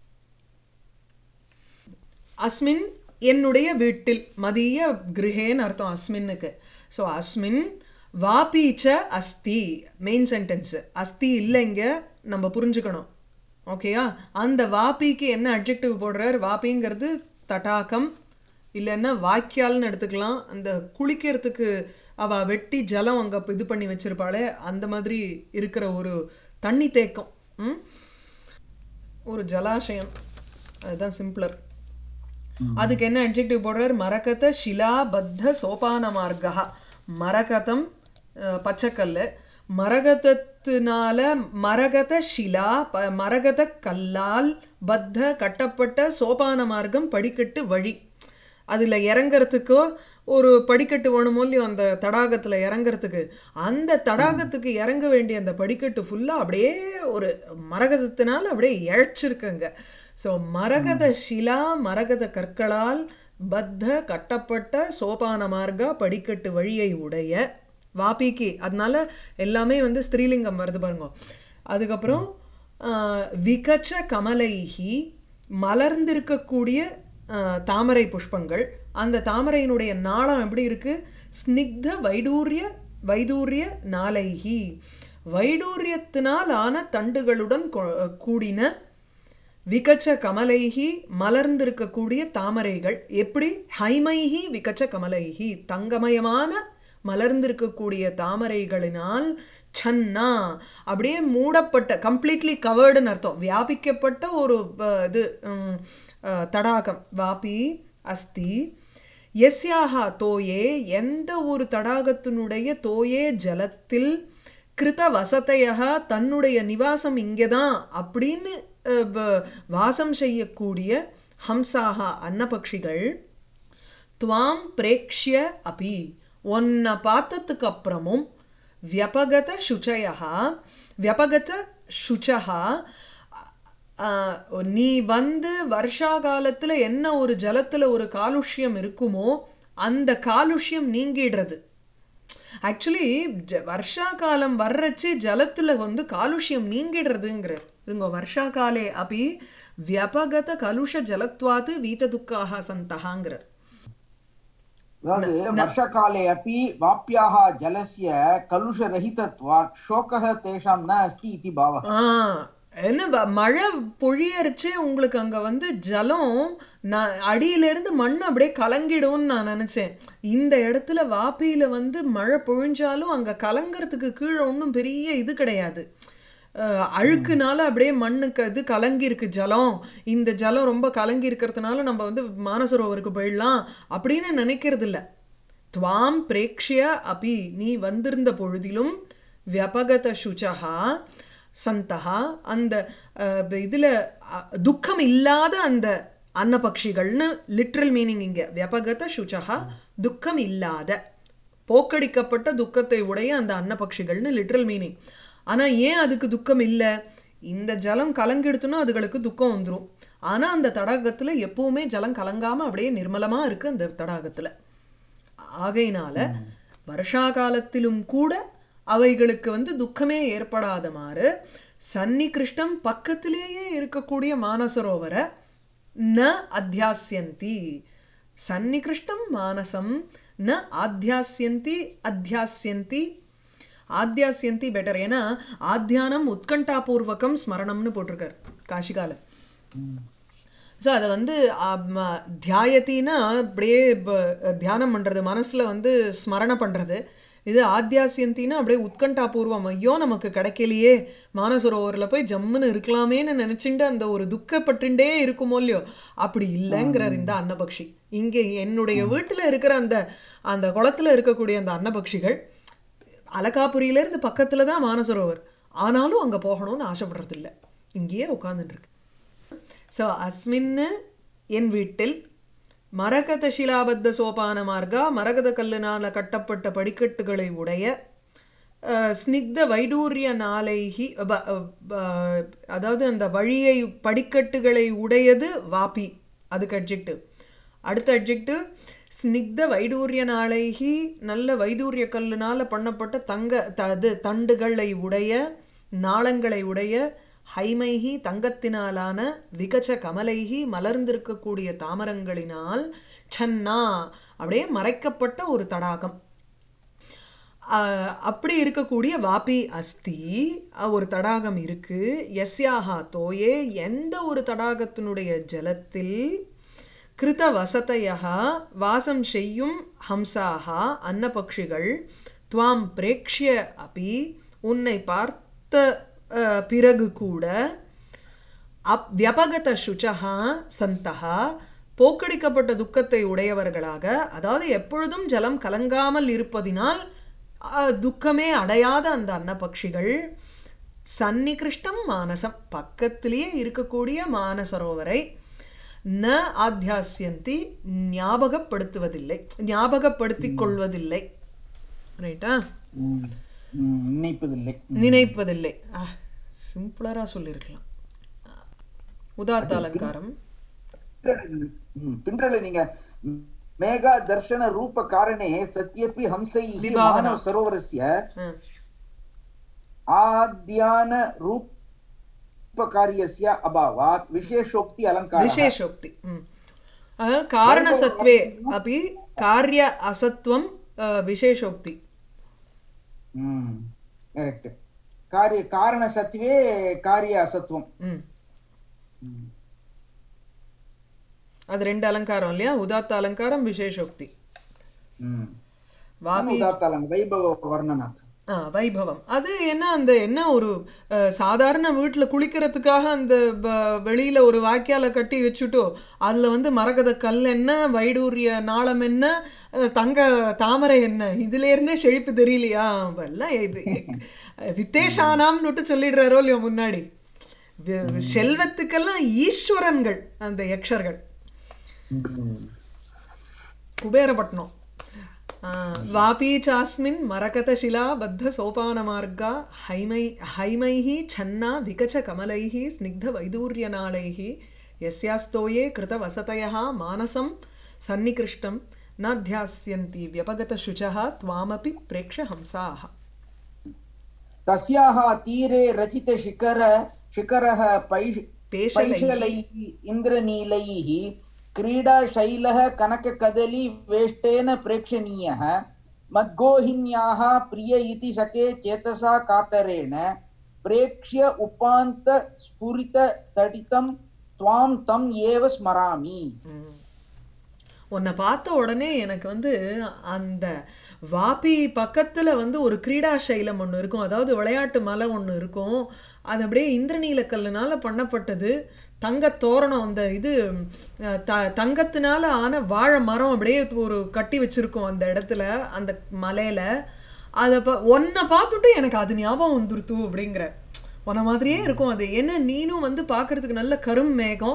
அஸ்மின் என்னுடைய வீட்டில் மதிய கிருஹேன்னு அர்த்தம் அஸ்மின்னுக்கு ஸோ அஸ்மின் வாபீச்ச அஸ்தி மெயின் சென்டென்ஸ் அஸ்தி இல்லைங்க நம்ம புரிஞ்சுக்கணும் ஓகேயா அந்த வாபிக்கு என்ன அட்ஜெக்டிவ் போடுறார் வாபிங்கிறது தடாகம் இல்லைன்னா வாய்க்கால்னு எடுத்துக்கலாம் அந்த குளிக்கிறதுக்கு அவ வெட்டி ஜலம் அங்கே இது பண்ணி வச்சிருப்பாளே அந்த மாதிரி இருக்கிற ஒரு தண்ணி தேக்கம் ம்? ஒரு ஜலாசயம் அதுதான் சிம்பிளர் அதுக்கு என்ன அட்ஜெக்டிவ் போடுறார் மரகத ஷிலா பத்த சோபான மார்க்கா மரகதம் அஹ், பச்சைக்கல்லு மரகதத்தினால மரகத ஷிலா ப மரகத கல்லால் பத்த கட்டப்பட்ட சோபான மார்க்கம் படிக்கட்டு வழி அதில் இறங்கறதுக்கோ ஒரு படிக்கட்டு வேணுமோ இல்லையோ அந்த தடாகத்தில் இறங்கறதுக்கு அந்த தடாகத்துக்கு இறங்க வேண்டிய அந்த படிக்கட்டு ஃபுல்லாக அப்படியே ஒரு மரகதத்தினால அப்படியே இழைச்சிருக்குங்க ஸோ மரகத ஷிலா மரகத கற்களால் பத்த கட்டப்பட்ட சோபான மார்க்கா படிக்கட்டு வழியை உடைய வாபிக்கு அதனால எல்லாமே வந்து ஸ்திரீலிங்கம் வருது பாருங்க அதுக்கப்புறம் ஆஹ், விகச்ச கமலைஹி மலர்ந்திருக்கக்கூடிய ஆஹ், தாமரை புஷ்பங்கள் அந்த தாமரையினுடைய நாளம் எப்படி இருக்கு ஸ்னிக்த வைடூரிய வைடூரிய நாளைஹி வைடூரியத்தினால் ஆன தண்டுகளுடன் கொ- கூடின விகச்ச கமலைஹி மலர்ந்திருக்கக்கூடிய தாமரைகள் எப்படி ஹைமைஹி விகச்ச கமலைஹி தங்கமயமான மலர்ந்திருக்கக்கூடிய தாமரைகளினால் சன்னா அப்படியே மூடப்பட்ட கம்ப்ளீட்லி கவர்டுன்னு அர்த்தம் வியாபிக்கப்பட்ட ஒரு அஹ், இது உம், அஹ், தடாகம் வாபி அஸ்தி எஸ்யாஹா தோயே எந்த ஒரு தடாகத்தினுடைய தோயே ஜலத்தில் கிருத வசத்தையாக தன்னுடைய நிவாசம் இங்கே தான் அப்படின்னு அஹ், வ- வாசம் செய்யக்கூடிய ஹம்சாகா அன்னபக்ஷிகள் துவாம் பிரேக்ஷ்ய அபி உன்னை பார்த்ததுக்கு அப்புறமும் வியபகத சுச்சயா வியபகத சுச்சா ஆஹ், நீ வந்து வருஷா காலத்தில் என்ன ஒரு ஜலத்தில் ஒரு காலுஷ்யம் இருக்குமோ அந்த காலுஷ்யம் நீங்கிடுறது ஆக்சுவலி வருஷா காலம் வர்றச்சு ஜலத்தில் வந்து காலுஷ்யம் நீங்கிடுறதுங்கிறார் இருங்க வருஷா காலே அப்படி வியபகத கலுஷ ஜலத்வாத்து வீத துக்காக சந்தகாங்கிறார் அதாவது वर्षकाले अपि वाप्याः जलस्य कलुषरहितत्वात् शोकः तेषां न अस्ति इति भावः ஆ என்ன வ- மழை பொழியரிச்சு உங்களுக்கு அங்கே வந்து ஜலம் நான் அடியிலேருந்து மண் அப்படியே கலங்கிடும்னு நான் நினச்சேன் இந்த இடத்துல வாப்பியில் வந்து மழை பொழிஞ்சாலும் அங்கே கலங்கறதுக்கு கீழே ஒன்றும் பெரிய இது கிடையாது அஹ், அழுக்குனால அப்படியே மண்ணுக்கு இது கலங்கியிருக்கு ஜலம் இந்த ஜலம் ரொம்ப கலங்கி இருக்கிறதுனால நம்ம வந்து மானசரோவருக்கு போயிடலாம் அப்படின்னு நினைக்கிறது இல்ல துவாம் பிரேக்ஷ்ய அபி நீ வந்திருந்த பொழுதிலும் வியபகத சுச்சகா சந்தகா அந்த இதில் துக்கம் இல்லாத அந்த அன்னபக்ஷிகள்னு லிட்ரல் மீனிங் இங்க வியபகத சுச்சகா துக்கம் இல்லாத போக்கடிக்கப்பட்ட துக்கத்தை உடைய அந்த அன்னபக்ஷிகள்னு லிட்ரல் மீனிங் ஆனா ஏன் அதுக்கு துக்கம் இல்லை இந்த ஜலம் கலங்கிடுத்துனா அதுகளுக்கு துக்கம் வந்துடும் ஆனா அந்த தடாகத்துல எப்பவுமே ஜலம் கலங்காம அப்படியே நிர்மலமா இருக்கு அந்த தடாகத்துல ஆகையினால வருஷா காலத்திலும் கூட அவைகளுக்கு வந்து துக்கமே ஏற்படாதமாறு சன்னிகிருஷ்டம் பக்கத்திலேயே இருக்கக்கூடிய மானசரோவரை ந அத்தியாசியந்தி சன்னிகிருஷ்டம் மானசம் ந ஆத்தியாசியந்தி அத்தியாசியந்தி ஆத்தியாசியந்தி பெட்டர் ஏன்னா ஆத்தியானம் உத்கண்டாபூர்வகம் ஸ்மரணம்னு போட்டிருக்காரு காஷிகால ஸோ அதை வந்து ஆம், தியாயத்தின்னா அப்படியே ப- தியானம் பண்ணுறது மனசில் வந்து ஸ்மரணை பண்ணுறது இது ஆத்தியாசியந்தின்னா அப்படியே உத்கண்டாபூர்வம் ஐயோ நமக்கு கிடைக்கலையே மானசரோவரில் போய் ஜம்முன்னு இருக்கலாமேன்னு நினச்சிட்டு அந்த ஒரு துக்கப்பட்டுண்டே இருக்குமோ இல்லையோ அப்படி இல்லைங்கிறார் இந்த அன்னபக்ஷி இங்கே என்னுடைய வீட்டில் இருக்கிற அந்த அந்த குளத்துல இருக்கக்கூடிய அந்த அன்னபக்ஷிகள் அலகாபுரியிலேருந்து பக்கத்தில் தான் மானசரோவர் ஆனாலும் அங்கே போகணும்னு ஆசைப்படுறதில்ல இங்கேயே உட்காந்துட்டு இருக்கு ஸோ அஸ்மின் என் வீட்டில் மரகத சிலாபத்த சோபான மார்க்கா மரகத கல்லினால் கட்டப்பட்ட படிக்கட்டுகளை உடைய அஹ், ஸ்னிக்த வைடூரிய நாளைகி ப- ப- அதாவது அந்த வழியை படிக்கட்டுகளை உடையது வாபி அதுக்கு அட்ஜெக்டிவ் அடுத்த அட்ஜெக்டிவ் ஸ்னிக்த வைடூரிய நாளைகி நல்ல வைடூரிய கல்லுனால பண்ணப்பட்ட தங்க தது தண்டுகளை உடைய நாளங்களை உடைய ஹைமைகி தங்கத்தினாலான விகச்ச கமலைகி மலர்ந்திருக்கக்கூடிய தாமரங்களினால் சன்னா அப்படியே மறைக்கப்பட்ட ஒரு தடாகம் ஆஹ் அப்படி இருக்கக்கூடிய வாபி அஸ்தி அஹ் ஒரு தடாகம் இருக்கு எஸ்யாஹா தோயே எந்த ஒரு தடாகத்தினுடைய ஜலத்தில் கிருத வசதையா வாசம் செய்யும் ஹம்சாகா அன்னபக்ஷிகள் துவாம் பிரேக்ஷ்ய அபி உன்னை பார்த்த அஹ், பிறகு கூட அப் வியபகத சுச்சகா சந்தகா போக்கடிக்கப்பட்ட துக்கத்தை உடையவர்களாக அதாவது எப்பொழுதும் ஜலம் கலங்காமல் இருப்பதினால் அஹ், துக்கமே அடையாத அந்த அன்னபக்ஷிகள் சன்னிகிருஷ்டம் மானசம் பக்கத்திலேயே இருக்கக்கூடிய மானசரோவரை ந ஆத்தியாசியந்தி ஞாபகப்படுத்துவதில்லை ஞாபகப்படுத்திக் கொள்வதில்லை ரைட்டா ம். ம், நினைப்பதில்லை நினைப்பதில்லை சிம்பிளரா சொல்லியிருக்கலாம் உதாத்த அலங்காரம் ம், பின்றல நீங்க ம், மேகா தர்ஷன ரூப காரணே சத்யப்பி ஹம்சைः விபாவனா. மானவ சரோவரஸ்ய ஆ. ஆத்யான ரூப காரியஸ்ய அபாவாத் விசேஷோக்தி அலங்காரः விசேஷோக்தி ம். அஹ், காரணசத்வே அப்படி காரிய அசத்வம் அஹ், விசேஷோக்தி ம் கரெக்ட் காரிய காரண சத்வே காரிய அசத்துவம் ம் ம். அது ரெண்டு அலங்காரம் இல்லையா உதாத்த அலங்காரம் விசேஷோக்தி ம் வாபி உதாத்தாலம் வைபவ வர்ணனாத் ஆ வைபவம் அது என்ன அந்த என்ன ஒரு அஹ், சாதாரண வீட்டில் குளிக்கிறதுக்காக அந்த ப- வெளியில ஒரு வாய்க்கால கட்டி வச்சுட்டோ அதுல வந்து மரகத கல் என்ன வைடூரிய நாளம் என்ன அஹ், தங்க தாமரை என்ன இதுல இருந்தே செழிப்பு தெரியலையா எல்லாம் இது வித்தேஷானாம்னுட்டு சொல்லிடுறாரோ இல்லையோ முன்னாடி வி- செல்வத்துக்கெல்லாம் ஈஸ்வரன்கள் அந்த யக்ஷர்கள் குபேரப்பட்டினம் वापी चास्मिन् मरकतशिलाबद्धसोपानमार्गा हैमै हैमैः छन्ना विकचकमलैः स्निग्धवैदूर्यनाळैः यस्यास्तोये कृतवसतयः मानसं सन्निकृष्टं न ध्यास्यन्ति व्यपगतशुचः त्वामपि प्रेक्ष्य हंसाः तस्याः तीरे रचित शिखर शिखरः पैष पेशलैः पैशलैः इन्द्रनीलैः क्रीडाशैलः कनककदली वेष्टेन प्रेक्षणीयः मद्गोहिन्याः प्रिय इति सखे चेतसा कातरेण प्रेक्ष्य उपान्त स्फुरित तडितं त्वां तम् एव स्मरामि உன்னை பார்த்த உடனே எனக்கு வந்து அந்த வாபி பக்கத்தில் வந்து ஒரு கிரீடா சைலம் ஒன்று இருக்கும் அதாவது விளையாட்டு மலை ஒன்று இருக்கும் அது அப்படியே இந்திரநீல கல்லுனால பண்ணப்பட்டது தங்க தோரணம் அந்த இது அஹ், த தங்கத்தினால ஆன வாழை மரம் அப்படியே ஒரு கட்டி வச்சிருக்கோம் அந்த இடத்துல அந்த மலையில அதை ப ஒன்றை பார்த்துட்டு எனக்கு அது ஞாபகம் வந்துருத்து அப்படிங்கிற உன்ன மாதிரியே இருக்கும் அது என்ன நீனும் வந்து பார்க்கறதுக்கு நல்ல கரும் மேகம்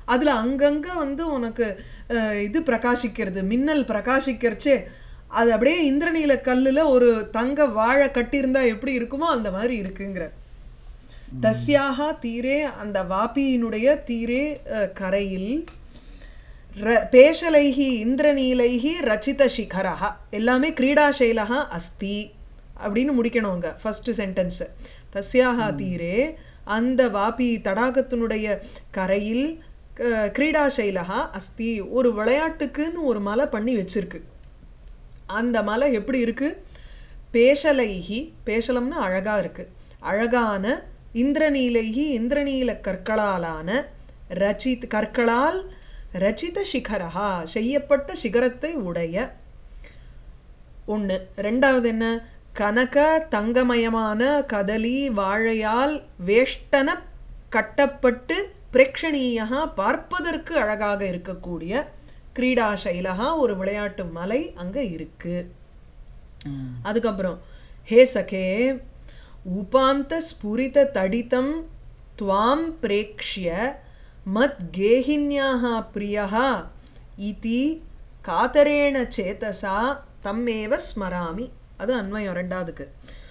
அதுல அங்கங்க வந்து உனக்கு அஹ், இது பிரகாசிக்கிறது மின்னல் பிரகாசிக்கிறச்சே அது அப்படியே இந்திரநீல கல்லுல ஒரு தங்க வாழை கட்டியிருந்தா எப்படி இருக்குமோ அந்த மாதிரி இருக்குங்கிற தஸ்யாக தீரே அந்த வாபியினுடைய தீரே அஹ், கரையில் ர- பேஷலைஹி இந்திரநீலைஹி ரச்சித சிகரஹ எல்லாமே கிரீடாசைலஹ அஸ்தி அப்படின்னு முடிக்கணும் அங்க ஃபர்ஸ்ட் சென்டென்ஸ் தஸ்யாக தீரே அந்த வாபி தடாகத்தினுடைய கரையில் க- கிரீடாசைலஹ அஸ்தி ஒரு விளையாட்டுக்குன்னு ஒரு மலை பண்ணி வச்சிருக்கு அந்த மலை எப்படி இருக்கு பேஷலைஹி பேஷலம்னா அழகா இருக்கு அழகான இந்திரநீலைஹி இந்திரநீல கற்களாலான ரச்சித் கற்களால் ரச்சித சிகரஹா செய்யப்பட்ட சிகரத்தை உடைய ஒன்று ரெண்டாவது என்ன கனக தங்கமயமான கதலி வாழையால் வேஷ்டன கட்டப்பட்டு பிரேக்ஷணீயா பார்ப்பதற்கு அழகாக இருக்கக்கூடிய கிரீடாசைலகா ஒரு விளையாட்டு மலை அங்க இருக்கு அதுக்கப்புறம் ஹே சகே உபாந்த ஸ்புரித தடிதம் துவாம் பிரேக்ஷ்ய மத் கேஹின்யாः பிரியः இதி காதரேண சேதசா தம்மேவ ஸ்மராமி அது அன்வயம் ரெண்டாவதுக்கு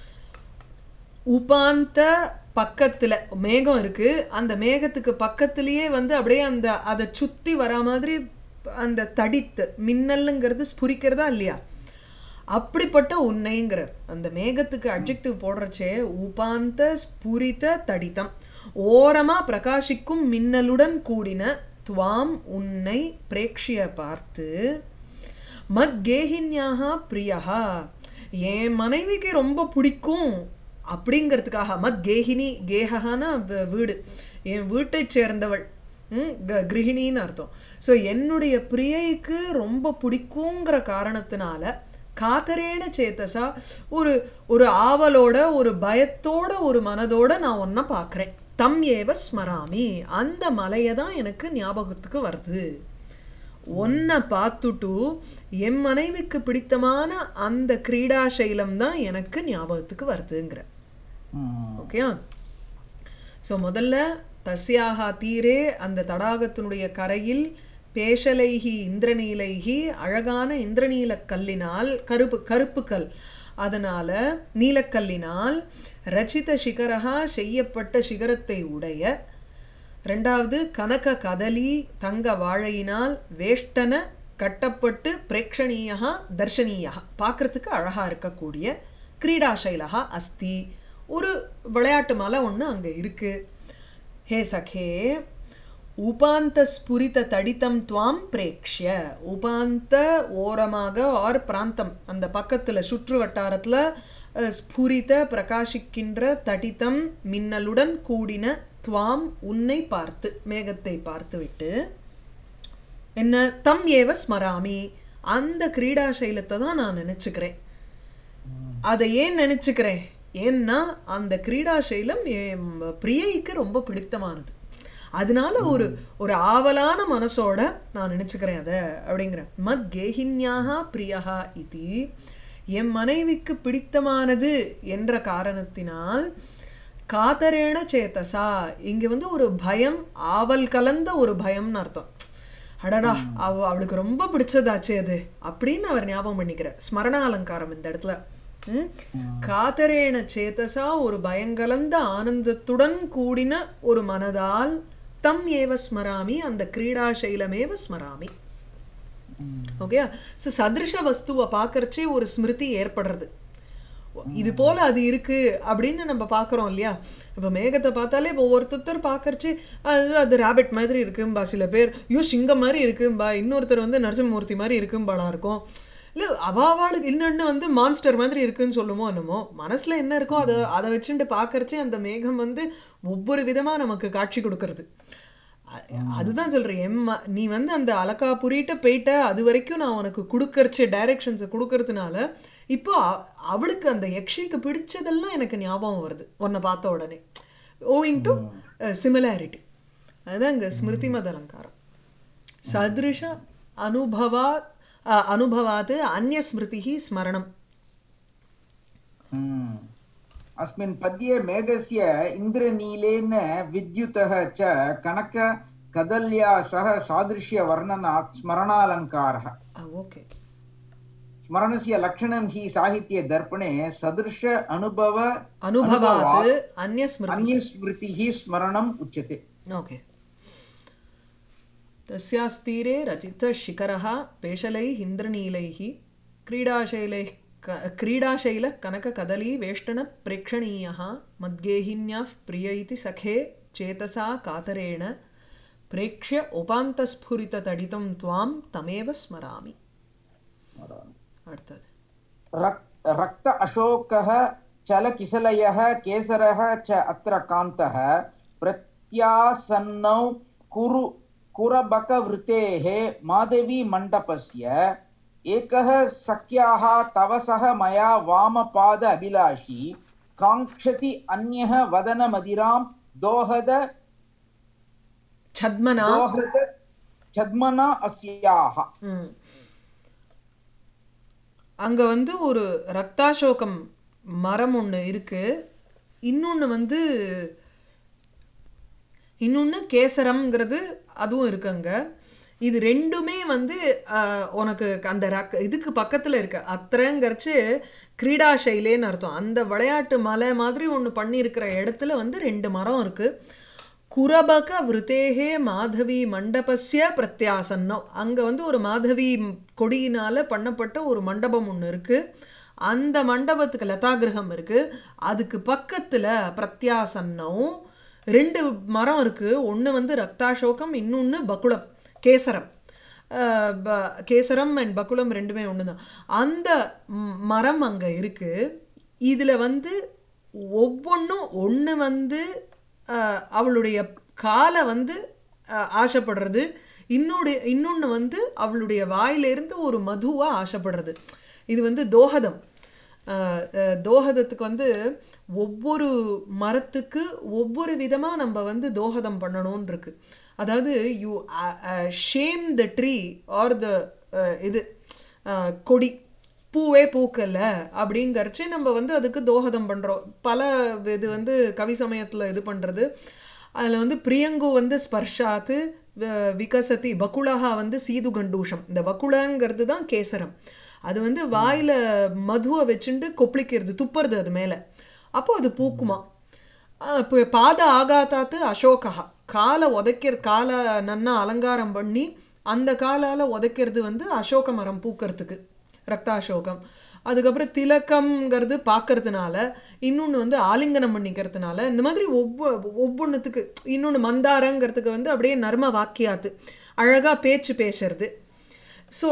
உபாந்த பக்கத்துல மேகம் இருக்கு அந்த மேகத்துக்கு பக்கத்திலேயே வந்து அப்படியே அந்த அதை சுத்தி வர மாதிரி அந்த தடித்து மின்னலுங்கிறது ஸ்புரிக்கிறதா இல்லையா அப்படிப்பட்ட உன்னைங்கிறார் அந்த மேகத்துக்கு அட்ஜெக்டிவ் போடுறச்சே உபாந்த ஸ்புரித தடித்தம் ஓரமா பிரகாசிக்கும் மின்னலுடன் கூடின துவாம் உன்னை பிரேக்ஷிய பார்த்து மத் கேஹின்யாக பிரியஹா என் மனைவிக்கு ரொம்ப பிடிக்கும் அப்படிங்கிறதுக்காக மத் கேஹினி கேஹகான வீடு என் வீட்டை சேர்ந்தவள் ம், க- கிருஹிணின்னு அர்த்தம் ஸோ என்னுடைய பிரியைக்கு ரொம்ப பிடிக்குங்கிற காரணத்தினால காத்தரேன சேத்தசா ஒரு ஒரு ஆவலோட ஒரு பயத்தோட ஒரு மனதோட நான் ஒன்றை பார்க்குறேன் தம் ஏவ ஸ்மராமி அந்த மலையை தான் எனக்கு ஞாபகத்துக்கு வருது ஒன்றை பார்த்துட்டு என் மனைவிக்கு பிடித்தமான அந்த கிரீடா சைலம் தான் எனக்கு ஞாபகத்துக்கு வருதுங்கிற ஓகே ஸோ முதல்ல தஸ்யாக தீரே அந்த தடாகத்தினுடைய கரையில் பேஷலைஹி இந்திரநீலைஹி அழகான இந்திரநீல கல்லினால் கருப்பு கருப்பு கல் அதனால நீலக்கல்லினால் ரச்சித சிகரகா செய்யப்பட்ட சிகரத்தை உடைய ரெண்டாவது கனக கதலி தங்க வாழையினால் வேஷ்டன கட்டப்பட்டு பிரேக்ஷணீயா தர்ஷனீயா பார்க்கறதுக்கு அழகா இருக்கக்கூடிய கிரீடாசைலகா அஸ்தி ஒரு விளையாட்டு மலை ஒன்று அங்கே இருக்கு ஹே சகே உபாந்த ஸ்புரித தடித்தம் துவாம் பிரேக்ஷ்ய உபாந்த ஓரமாக ஆர் பிராந்தம் அந்த பக்கத்தில் சுற்று வட்டாரத்தில் ஸ்புரித பிரகாசிக்கின்ற தடித்தம் மின்னலுடன் கூடின துவாம் உன்னை பார்த்து மேகத்தை பார்த்துவிட்டு என்ன தம் ஏவ ஸ்மராமி அந்த கிரீடா சைலத்தை தான் நான் நினச்சிக்கிறேன் அதை ஏன் நினச்சிக்கிறேன் ஏன்னா அந்த கிரீடா சைலம் என் பிரியைக்கு ரொம்ப பிடித்தமானது அதனால ஒரு ஒரு ஆவலான மனசோட நான் நினச்சிக்கிறேன் அதை அப்படிங்கிறேன் மத் கேஹின்யாக பிரியஹா இது என் மனைவிக்கு பிடித்தமானது என்ற காரணத்தினால் காதரேண சேத்தசா இங்க வந்து ஒரு பயம் ஆவல் கலந்த ஒரு பயம்னு அர்த்தம் அடடா அவ அவளுக்கு ரொம்ப பிடிச்சதாச்சே அது அப்படின்னு அவர் ஞாபகம் பண்ணிக்கிறார் ஸ்மரண அலங்காரம் இந்த இடத்துல ம்? காதரேண சேதசா ஒரு பயங்கலந்த ஆனந்தத்துடன் கூடின ஒரு மனதால் தம் ஏவ ஸ்மராமி அந்த கிரீடா சைலமேவ ஸ்மராமி ஓகே ஸோ சதிருஷ வஸ்துவை பார்க்கறச்சே ஒரு ஸ்மிருதி ஏற்படுறது இது போல அது இருக்கு அப்படின்னு நம்ம பார்க்குறோம் இல்லையா இப்போ மேகத்தை பார்த்தாலே இப்போ ஒருத்தர் பார்க்கறச்சு அது அது ராபிட் மாதிரி இருக்கும்பா சில பேர் ஐயோ சிங்கம் மாதிரி இருக்கும்பா இன்னொருத்தர் வந்து நரசிம்மூர்த்தி மாதிரி இருக்கும்பாளா இருக்கும் இல்லை அவாவாளுக்கு இன்னொன்று வந்து மான்ஸ்டர் மாதிரி இருக்குன்னு சொல்லுமோ என்னமோ மனசில் என்ன இருக்கோ அதை அதை வச்சுட்டு பார்க்கறச்சே அந்த மேகம் வந்து ஒவ்வொரு விதமாக நமக்கு காட்சி கொடுக்கறது அ- அதுதான் சொல்றேன் எம்மா நீ வந்து அந்த அலக்கா புரியிட்ட போயிட்ட அது வரைக்கும் நான் உனக்கு கொடுக்கறச்சு டைரக்ஷன்ஸை கொடுக்கறதுனால இப்போ அ- அவளுக்கு அந்த யக்ஷிக்கு பிடிச்சதெல்லாம் எனக்கு ஞாபகம் வருது உன்னை பார்த்த உடனே ஓவிங் டு சிமிலாரிட்டி அதுதான் இங்கே ஸ்மிருதிமத் அலங்காரம் சதிருஷ அனுபவா அ, அனுபவாத் அந்நிய ஸ்மிருதி ஸ்மரணம் हम्म। अस्मिन् पद्ये मेघस्य इन्द्रनीलेन विद्युतः च कनक कदल्या सह सादृश्यवर्णनात् स्मरणालङ्कारः ஓகே स्मरणस्य लक्षणं हि साहित्ये दर्पणे सदृश अनुभव அனுபவாத் அந்நியஸ்மிருதி अन्यस्मृतिः स्मरणम् उच्यते ओके तस्यास्तीरे रचितशिखरः पेशलैः इन्द्रनीलैः क्रीडाशैलैः क- क्रीडाशैलः कनककदलीवेष्टनप्रेक्षणीयः मद्गेहिन्याः प्रिय इति सखे चेतसा कातरेण प्रेक्ष्य उपान्तस्फुरिततडितं त्वां तमेव स्मरामि அடுத்தது रक् रक्त अशोकः चलकिसलयः केसरः च अत्र कान्तः प्रत्यासन्नौ कुरु कुरबकवृतेः माधवीमण्डपस्य एकः सख्याः तव सह मया वामपाद अभिलाषी काङ्क्षति अन्यः वदनमदिरां दोहद छद्मना दोहद छद्मना अस्याः ம். அங்க வந்து ஒரு ரக்தாசோகம் மரம் ஒன்று இருக்கு இன்னொன்று வந்து இன்னொன்று கேசரம்ங்கிறது அதுவும் இருக்குங்க இது ரெண்டுமே வந்து ஆஹ், உனக்கு அந்த ரக் இதுக்கு பக்கத்தில் இருக்கு அத்திரங்கிறச்சு கிரீடா சைலேன்னு அர்த்தம் அந்த விளையாட்டு மலை மாதிரி ஒன்று பண்ணியிருக்கிற இடத்துல வந்து ரெண்டு மரம் இருக்குது குரபக விருத்தேகே மாதவி மண்டபஸ்ய பிரத்யாசன்னம் அங்கே வந்து ஒரு மாதவி கொடியினால் பண்ணப்பட்ட ஒரு மண்டபம் ஒன்று இருக்குது அந்த மண்டபத்துக்கு லதாகிரகம் இருக்குது அதுக்கு பக்கத்தில் பிரத்யாசன்னம் ரெண்டு மரம் இருக்குது ஒன்று வந்து ரக்தாசோகம் இன்னொன்று பகுளம் கேசரம் அஹ் ப- கேசரம் அண்ட் பக்குளம் ரெண்டுமே ஒன்று தான் அந்த ம், மரம் அங்கே இருக்குது இதில் வந்து ஒவ்வொன்றும் ஒன்று வந்து அஹ், அவளுடைய காலை வந்து அஹ், ஆசைப்படுறது இன்னொரு இன்னொன்று வந்து அவளுடைய வாயிலிருந்து ஒரு மதுவாக ஆசைப்படுறது இது வந்து தோஹதம் அஹ், அஹ், தோஹதத்துக்கு வந்து ஒவ்வொரு மரத்துக்கு ஒவ்வொரு விதமாக நம்ம வந்து தோஹதம் பண்ணணும்னு இருக்கு அதாவது you shame the tree or the இது அஹ், கொடி பூவே பூக்கல அப்படிங்கறச்சு நம்ம வந்து அதுக்கு தோஹதம் பண்ணுறோம் பல இது வந்து கவி சமயத்தில் இது பண்ணுறது அதில் வந்து பிரியங்கு வந்து ஸ்பர்ஷாத்து வ- விகசதி பகுலஹா வந்து சீது கண்டூஷம் இந்த பகுலங்கிறது தான் கேசரம் அது வந்து வாயில் மதுவை வச்சுண்டு கொப்பளிக்கிறது துப்புறது அது மேலே அப்போ அது பூக்குமா இப்போ பாத ஆகாத்தாத்து அசோகா காலை உதைக்கிற காலை நன்னா அலங்காரம் பண்ணி அந்த காலால் உதைக்கிறது வந்து அசோக மரம் பூக்கிறதுக்கு ரக்தாசோகம் அதுக்கப்புறம் திலக்கம்ங்கிறது பார்க்கறதுனால இன்னொன்று வந்து ஆலிங்கனம் பண்ணிக்கிறதுனால இந்த மாதிரி ஒவ்வொ ஒவ்வொன்றுத்துக்கு இன்னொன்று மந்தாரங்கிறதுக்கு வந்து அப்படியே நர்ம வாக்கியாத்து அழகாக பேச்சு பேசுறது ஸோ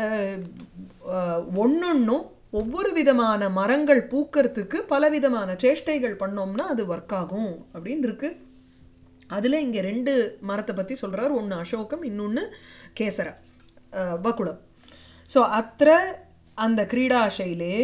ஒன்னொன்னும் ஒவ்வொரு விதமான மரங்கள் பூக்கறதுக்கு பலவிதமான சேஷ்டைகள் பண்ணோம்னா அது ஒர்க் ஆகும் அப்படின்னு இருக்கு அதில் இங்கே ரெண்டு மரத்தை பற்றி சொல்கிறார் ஒன்று அசோகம் இன்னொன்று கேசர அஹ், வகுளம் ஸோ அத்திர அந்த கிரீடாசையிலே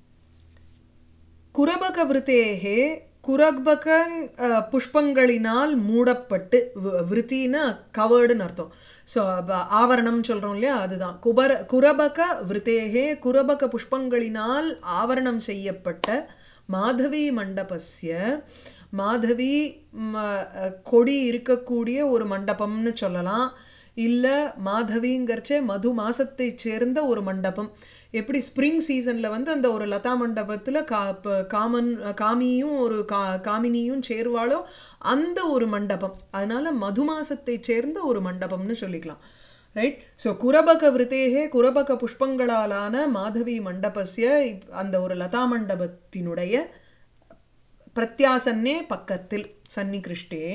குரபக விருத்தேகே குரபக அஹ், புஷ்பங்களினால் மூடப்பட்டு வி- விருத்தின்னா கவர்டுன்னு அர்த்தம் ஸோ ஆவரணம் சொல்கிறோம் இல்லையா அதுதான் குபர குரபக விருத்தேகே குரபக புஷ்பங்களினால் ஆவரணம் செய்யப்பட்ட மாதவி மண்டபஸ்ய மாதவி ம, அஹ், கொடி இருக்கக்கூடிய ஒரு மண்டபம்னு சொல்லலாம் இல்லை மாதவிங்கிறச்சே மது மாசத்தை சேர்ந்த ஒரு மண்டபம் எப்படி ஸ்ப்ரிங் சீசனில் வந்து அந்த ஒரு லதா மண்டபத்தில் கா ப- காமன் காமியும் ஒரு கா காமினியும் சேருவாளோ அந்த ஒரு மண்டபம் அதனால மது மாசத்தை சேர்ந்த ஒரு மண்டபம்னு சொல்லிக்கலாம் ரைட் ஸோ குரபக விருத்தேகே குரபக புஷ்பங்களாலான மாதவி மண்டபஸ்ய இப்- அந்த ஒரு லதா மண்டபத்தினுடைய பிரத்யாசன்னே பக்கத்தில் சன்னிகிருஷ்டே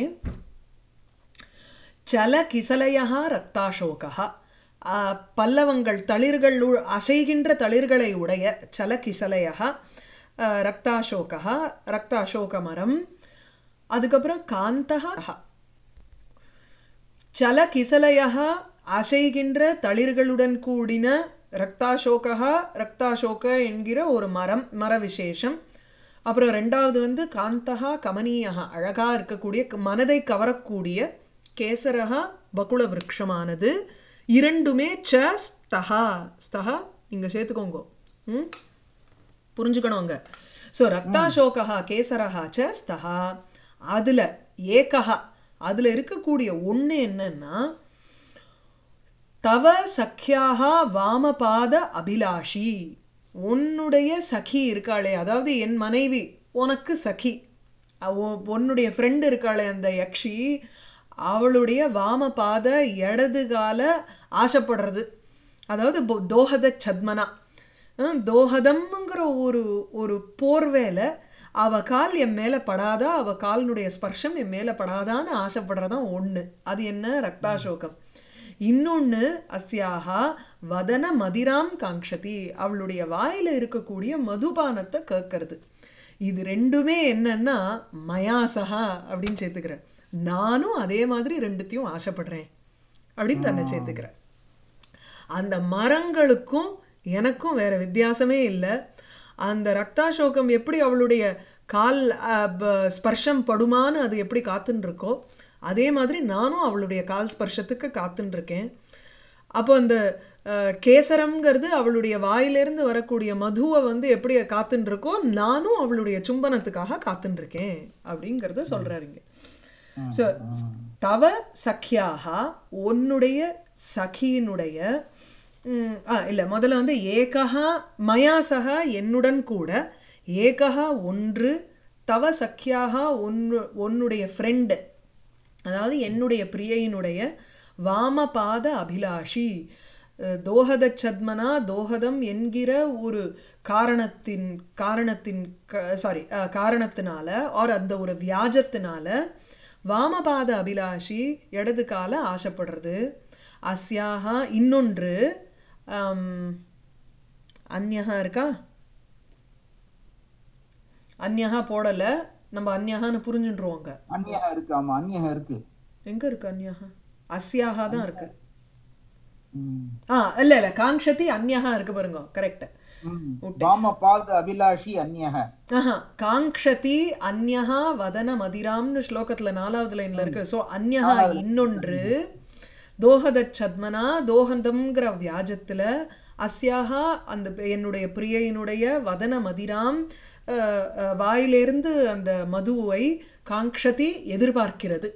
சல கிசலயா ரக்தாசோகா பல்லவங்கள் தளிர்கள் உ- அசைகின்ற தளிர்களை உடைய சல கிசலயா ரக்தாசோகா ரக்தாசோக மரம் அதுக்கப்புறம் காந்தகா சல கிசலயா அசைகின்ற தளிர்களுடன் கூடின ரக்தாசோகா ரக்தாசோக என்கிற ஒரு மரம் மர விசேஷம் அப்புறம் ரெண்டாவது வந்து காந்தகா கமனீயகா அழகா இருக்கக்கூடிய க- மனதை கவரக்கூடிய கேசரகா பகுள விருட்சமானது இரண்டுமே ச ஸ்தகா ஸ்தகா இங்க சேர்த்துக்கோங்க ம் புரிஞ்சுக்கணுங்க ஸோ ரக்தாசோகா கேசரஹா ச ஸ்தஹா அதில் ஏகஹா அதில் இருக்கக்கூடிய ஒன்று என்னன்னா தவ சக்கியாக வாமபாத அபிலாஷி உன்னுடைய சகி இருக்காளே அதாவது என் மனைவி உனக்கு சகி அவ- உன்னுடைய ஃப்ரெண்டு இருக்காளே அந்த யக்ஷி அவளுடைய வாமபாத இடது கால ஆசைப்படுறது அதாவது போ- தோஹத சத்மனா ஹம், தோஹதம்ங்கிற ஒரு ஒரு போர்வேல அவ கால் என் மேலே படாதா அவ காலினுடைய ஸ்பர்ஷம் என் மேலே படாதான்னு ஆசைப்படுறதான் ஒன்று அது என்ன ரக்தாசோகம் இன்னொன்று அஸ்யாகா வதன மதிராம் காங்ஷதி அவளுடைய வாயில் இருக்கக்கூடிய மதுபானத்தை கேட்கறது இது ரெண்டுமே என்னன்னா மயாசகா அப்படின்னு சேர்த்துக்கிறேன் நானும் அதே மாதிரி ரெண்டுத்தையும் ஆசைப்படுறேன் அப்படின்னு தன்னை சேர்த்துக்கிறேன் அந்த மரங்களுக்கும் எனக்கும் வேற வித்தியாசமே இல்லை அந்த ரக்தாசோகம் எப்படி அவளுடைய கால் அஹ், ப- ஸ்பர்ஷம் படுமான்னு அது எப்படி காத்துன்னு இருக்கோ அதே மாதிரி நானும் அவளுடைய கால் ஸ்பர்ஷத்துக்கு காத்துன்னு இருக்கேன் அப்போ அந்த அஹ், கேசரம்ங்கிறது அவளுடைய வாயிலிருந்து வரக்கூடிய மதுவை வந்து எப்படி காத்துன்னு இருக்கோ நானும் அவளுடைய சும்பனத்துக்காக காத்துன்னு இருக்கேன் அப்படிங்கிறத சொல்றாருங்க ஸோ தவ சக்கியாக உன்னுடைய சகியினுடைய ம், ஆ இல்லை முதல்ல வந்து ஏகா மயா சகா என்னுடன் கூட ஏகா ஒன்று தவ சக்கியாக ஒன்னு உன்னுடைய ஃப்ரெண்டு அதாவது என்னுடைய பிரியையினுடைய வாமபாத அபிலாஷி அஹ், தோஹத சத்மனா தோஹதம் என்கிற ஒரு காரணத்தின் காரணத்தின் சாரி காரணத்தினால ஆர் அந்த ஒரு வியாஜத்தினால வாமபாத அபிலாஷி இடது கால ஆசைப்படுறது அஸ்யாகா இன்னொன்று ஆம், அந்யகா இருக்கா அந்யகா போடலை நம்ம அந்யகான்னு புரிஞ்சுட்டுருவோங்க அந்நியகம் இருக்கு ஆமா அந்நியகம் இருக்கு எங்க இருக்கு அந்யகா அஸ்யாகா தான் இருக்கு ம். ஆ இல்ல இல்ல காங்ஷதி அந்யகா இருக்கு பாருங்க கரெக்ட் ம். வாமபாத அபிலாஷி அந்நியக ஆஹா காங்ஷதி அந்யகா வதன மதிராம்னு ஸ்லோகத்துல நாலாவது லைன்ல இருக்கு சோ அந்யகா இன்னொன்று தோஹத சத்மனா தோஹந்தம்ங்கிற வியாஜத்துல அஸ்யாகா அந்த என்னுடைய பிரியையினுடைய வதன மதிராம் அஹ், அஹ், வாயிலிருந்து அந்த மதுவை காங்ஷதி எதிர்பார்க்கிறது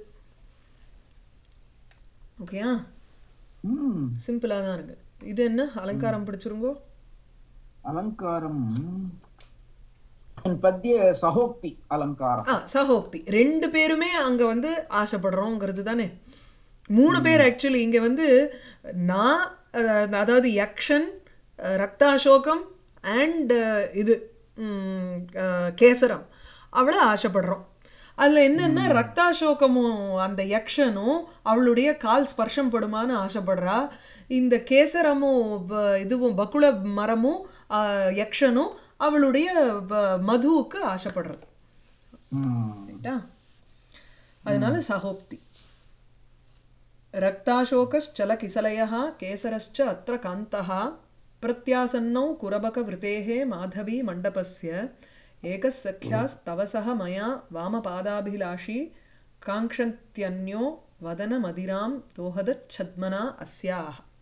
ஓகேயா ம். சிம்பிளா தான் இருக்கு இது என்ன அலங்காரம் பிடிச்சிருங்கோ அலங்காரம் என் பத்திய சகோக்தி அலங்காரம் ஆ சகோக்தி ரெண்டு பேருமே அங்க வந்து ஆசைப்படுறோங்கிறது தானே மூணு பேர் ஆக்சுவலி இங்க வந்து நான் அஹ், அதாவது யக்ஷன் அஹ், ரக்தாசோகம் அண்ட் இது ம், அஹ், கேசரம் அவளை ஆசைப்படுறோம் அதில் என்னென்னா ரக்தாசோகமும் அந்த யக்ஷனும் அவளுடைய கால் ஸ்பர்ஷம் படுமான்னு ஆசைப்படுறா இந்த கேசரமும் வ- இதுவும் பக்குள மரமும் ஆஹ், யக்ஷனும் அவளுடைய வ- மதுவுக்கு ஆசைப்படுறது ம். ரைட்டா அதனால சகோக்தி रक्ताशोकश्चलकिसलयः केसरश्च अत्र कान्तः प्रत्यासन्नौ कुरबकवृतेः माधवी मण्डपस्य एकः सख्यास्तवसः मया वामपादाभिलाषी काङ्क्षन्त्यन्यो वदनमदिरां दोहदच्छद्मना अस्याः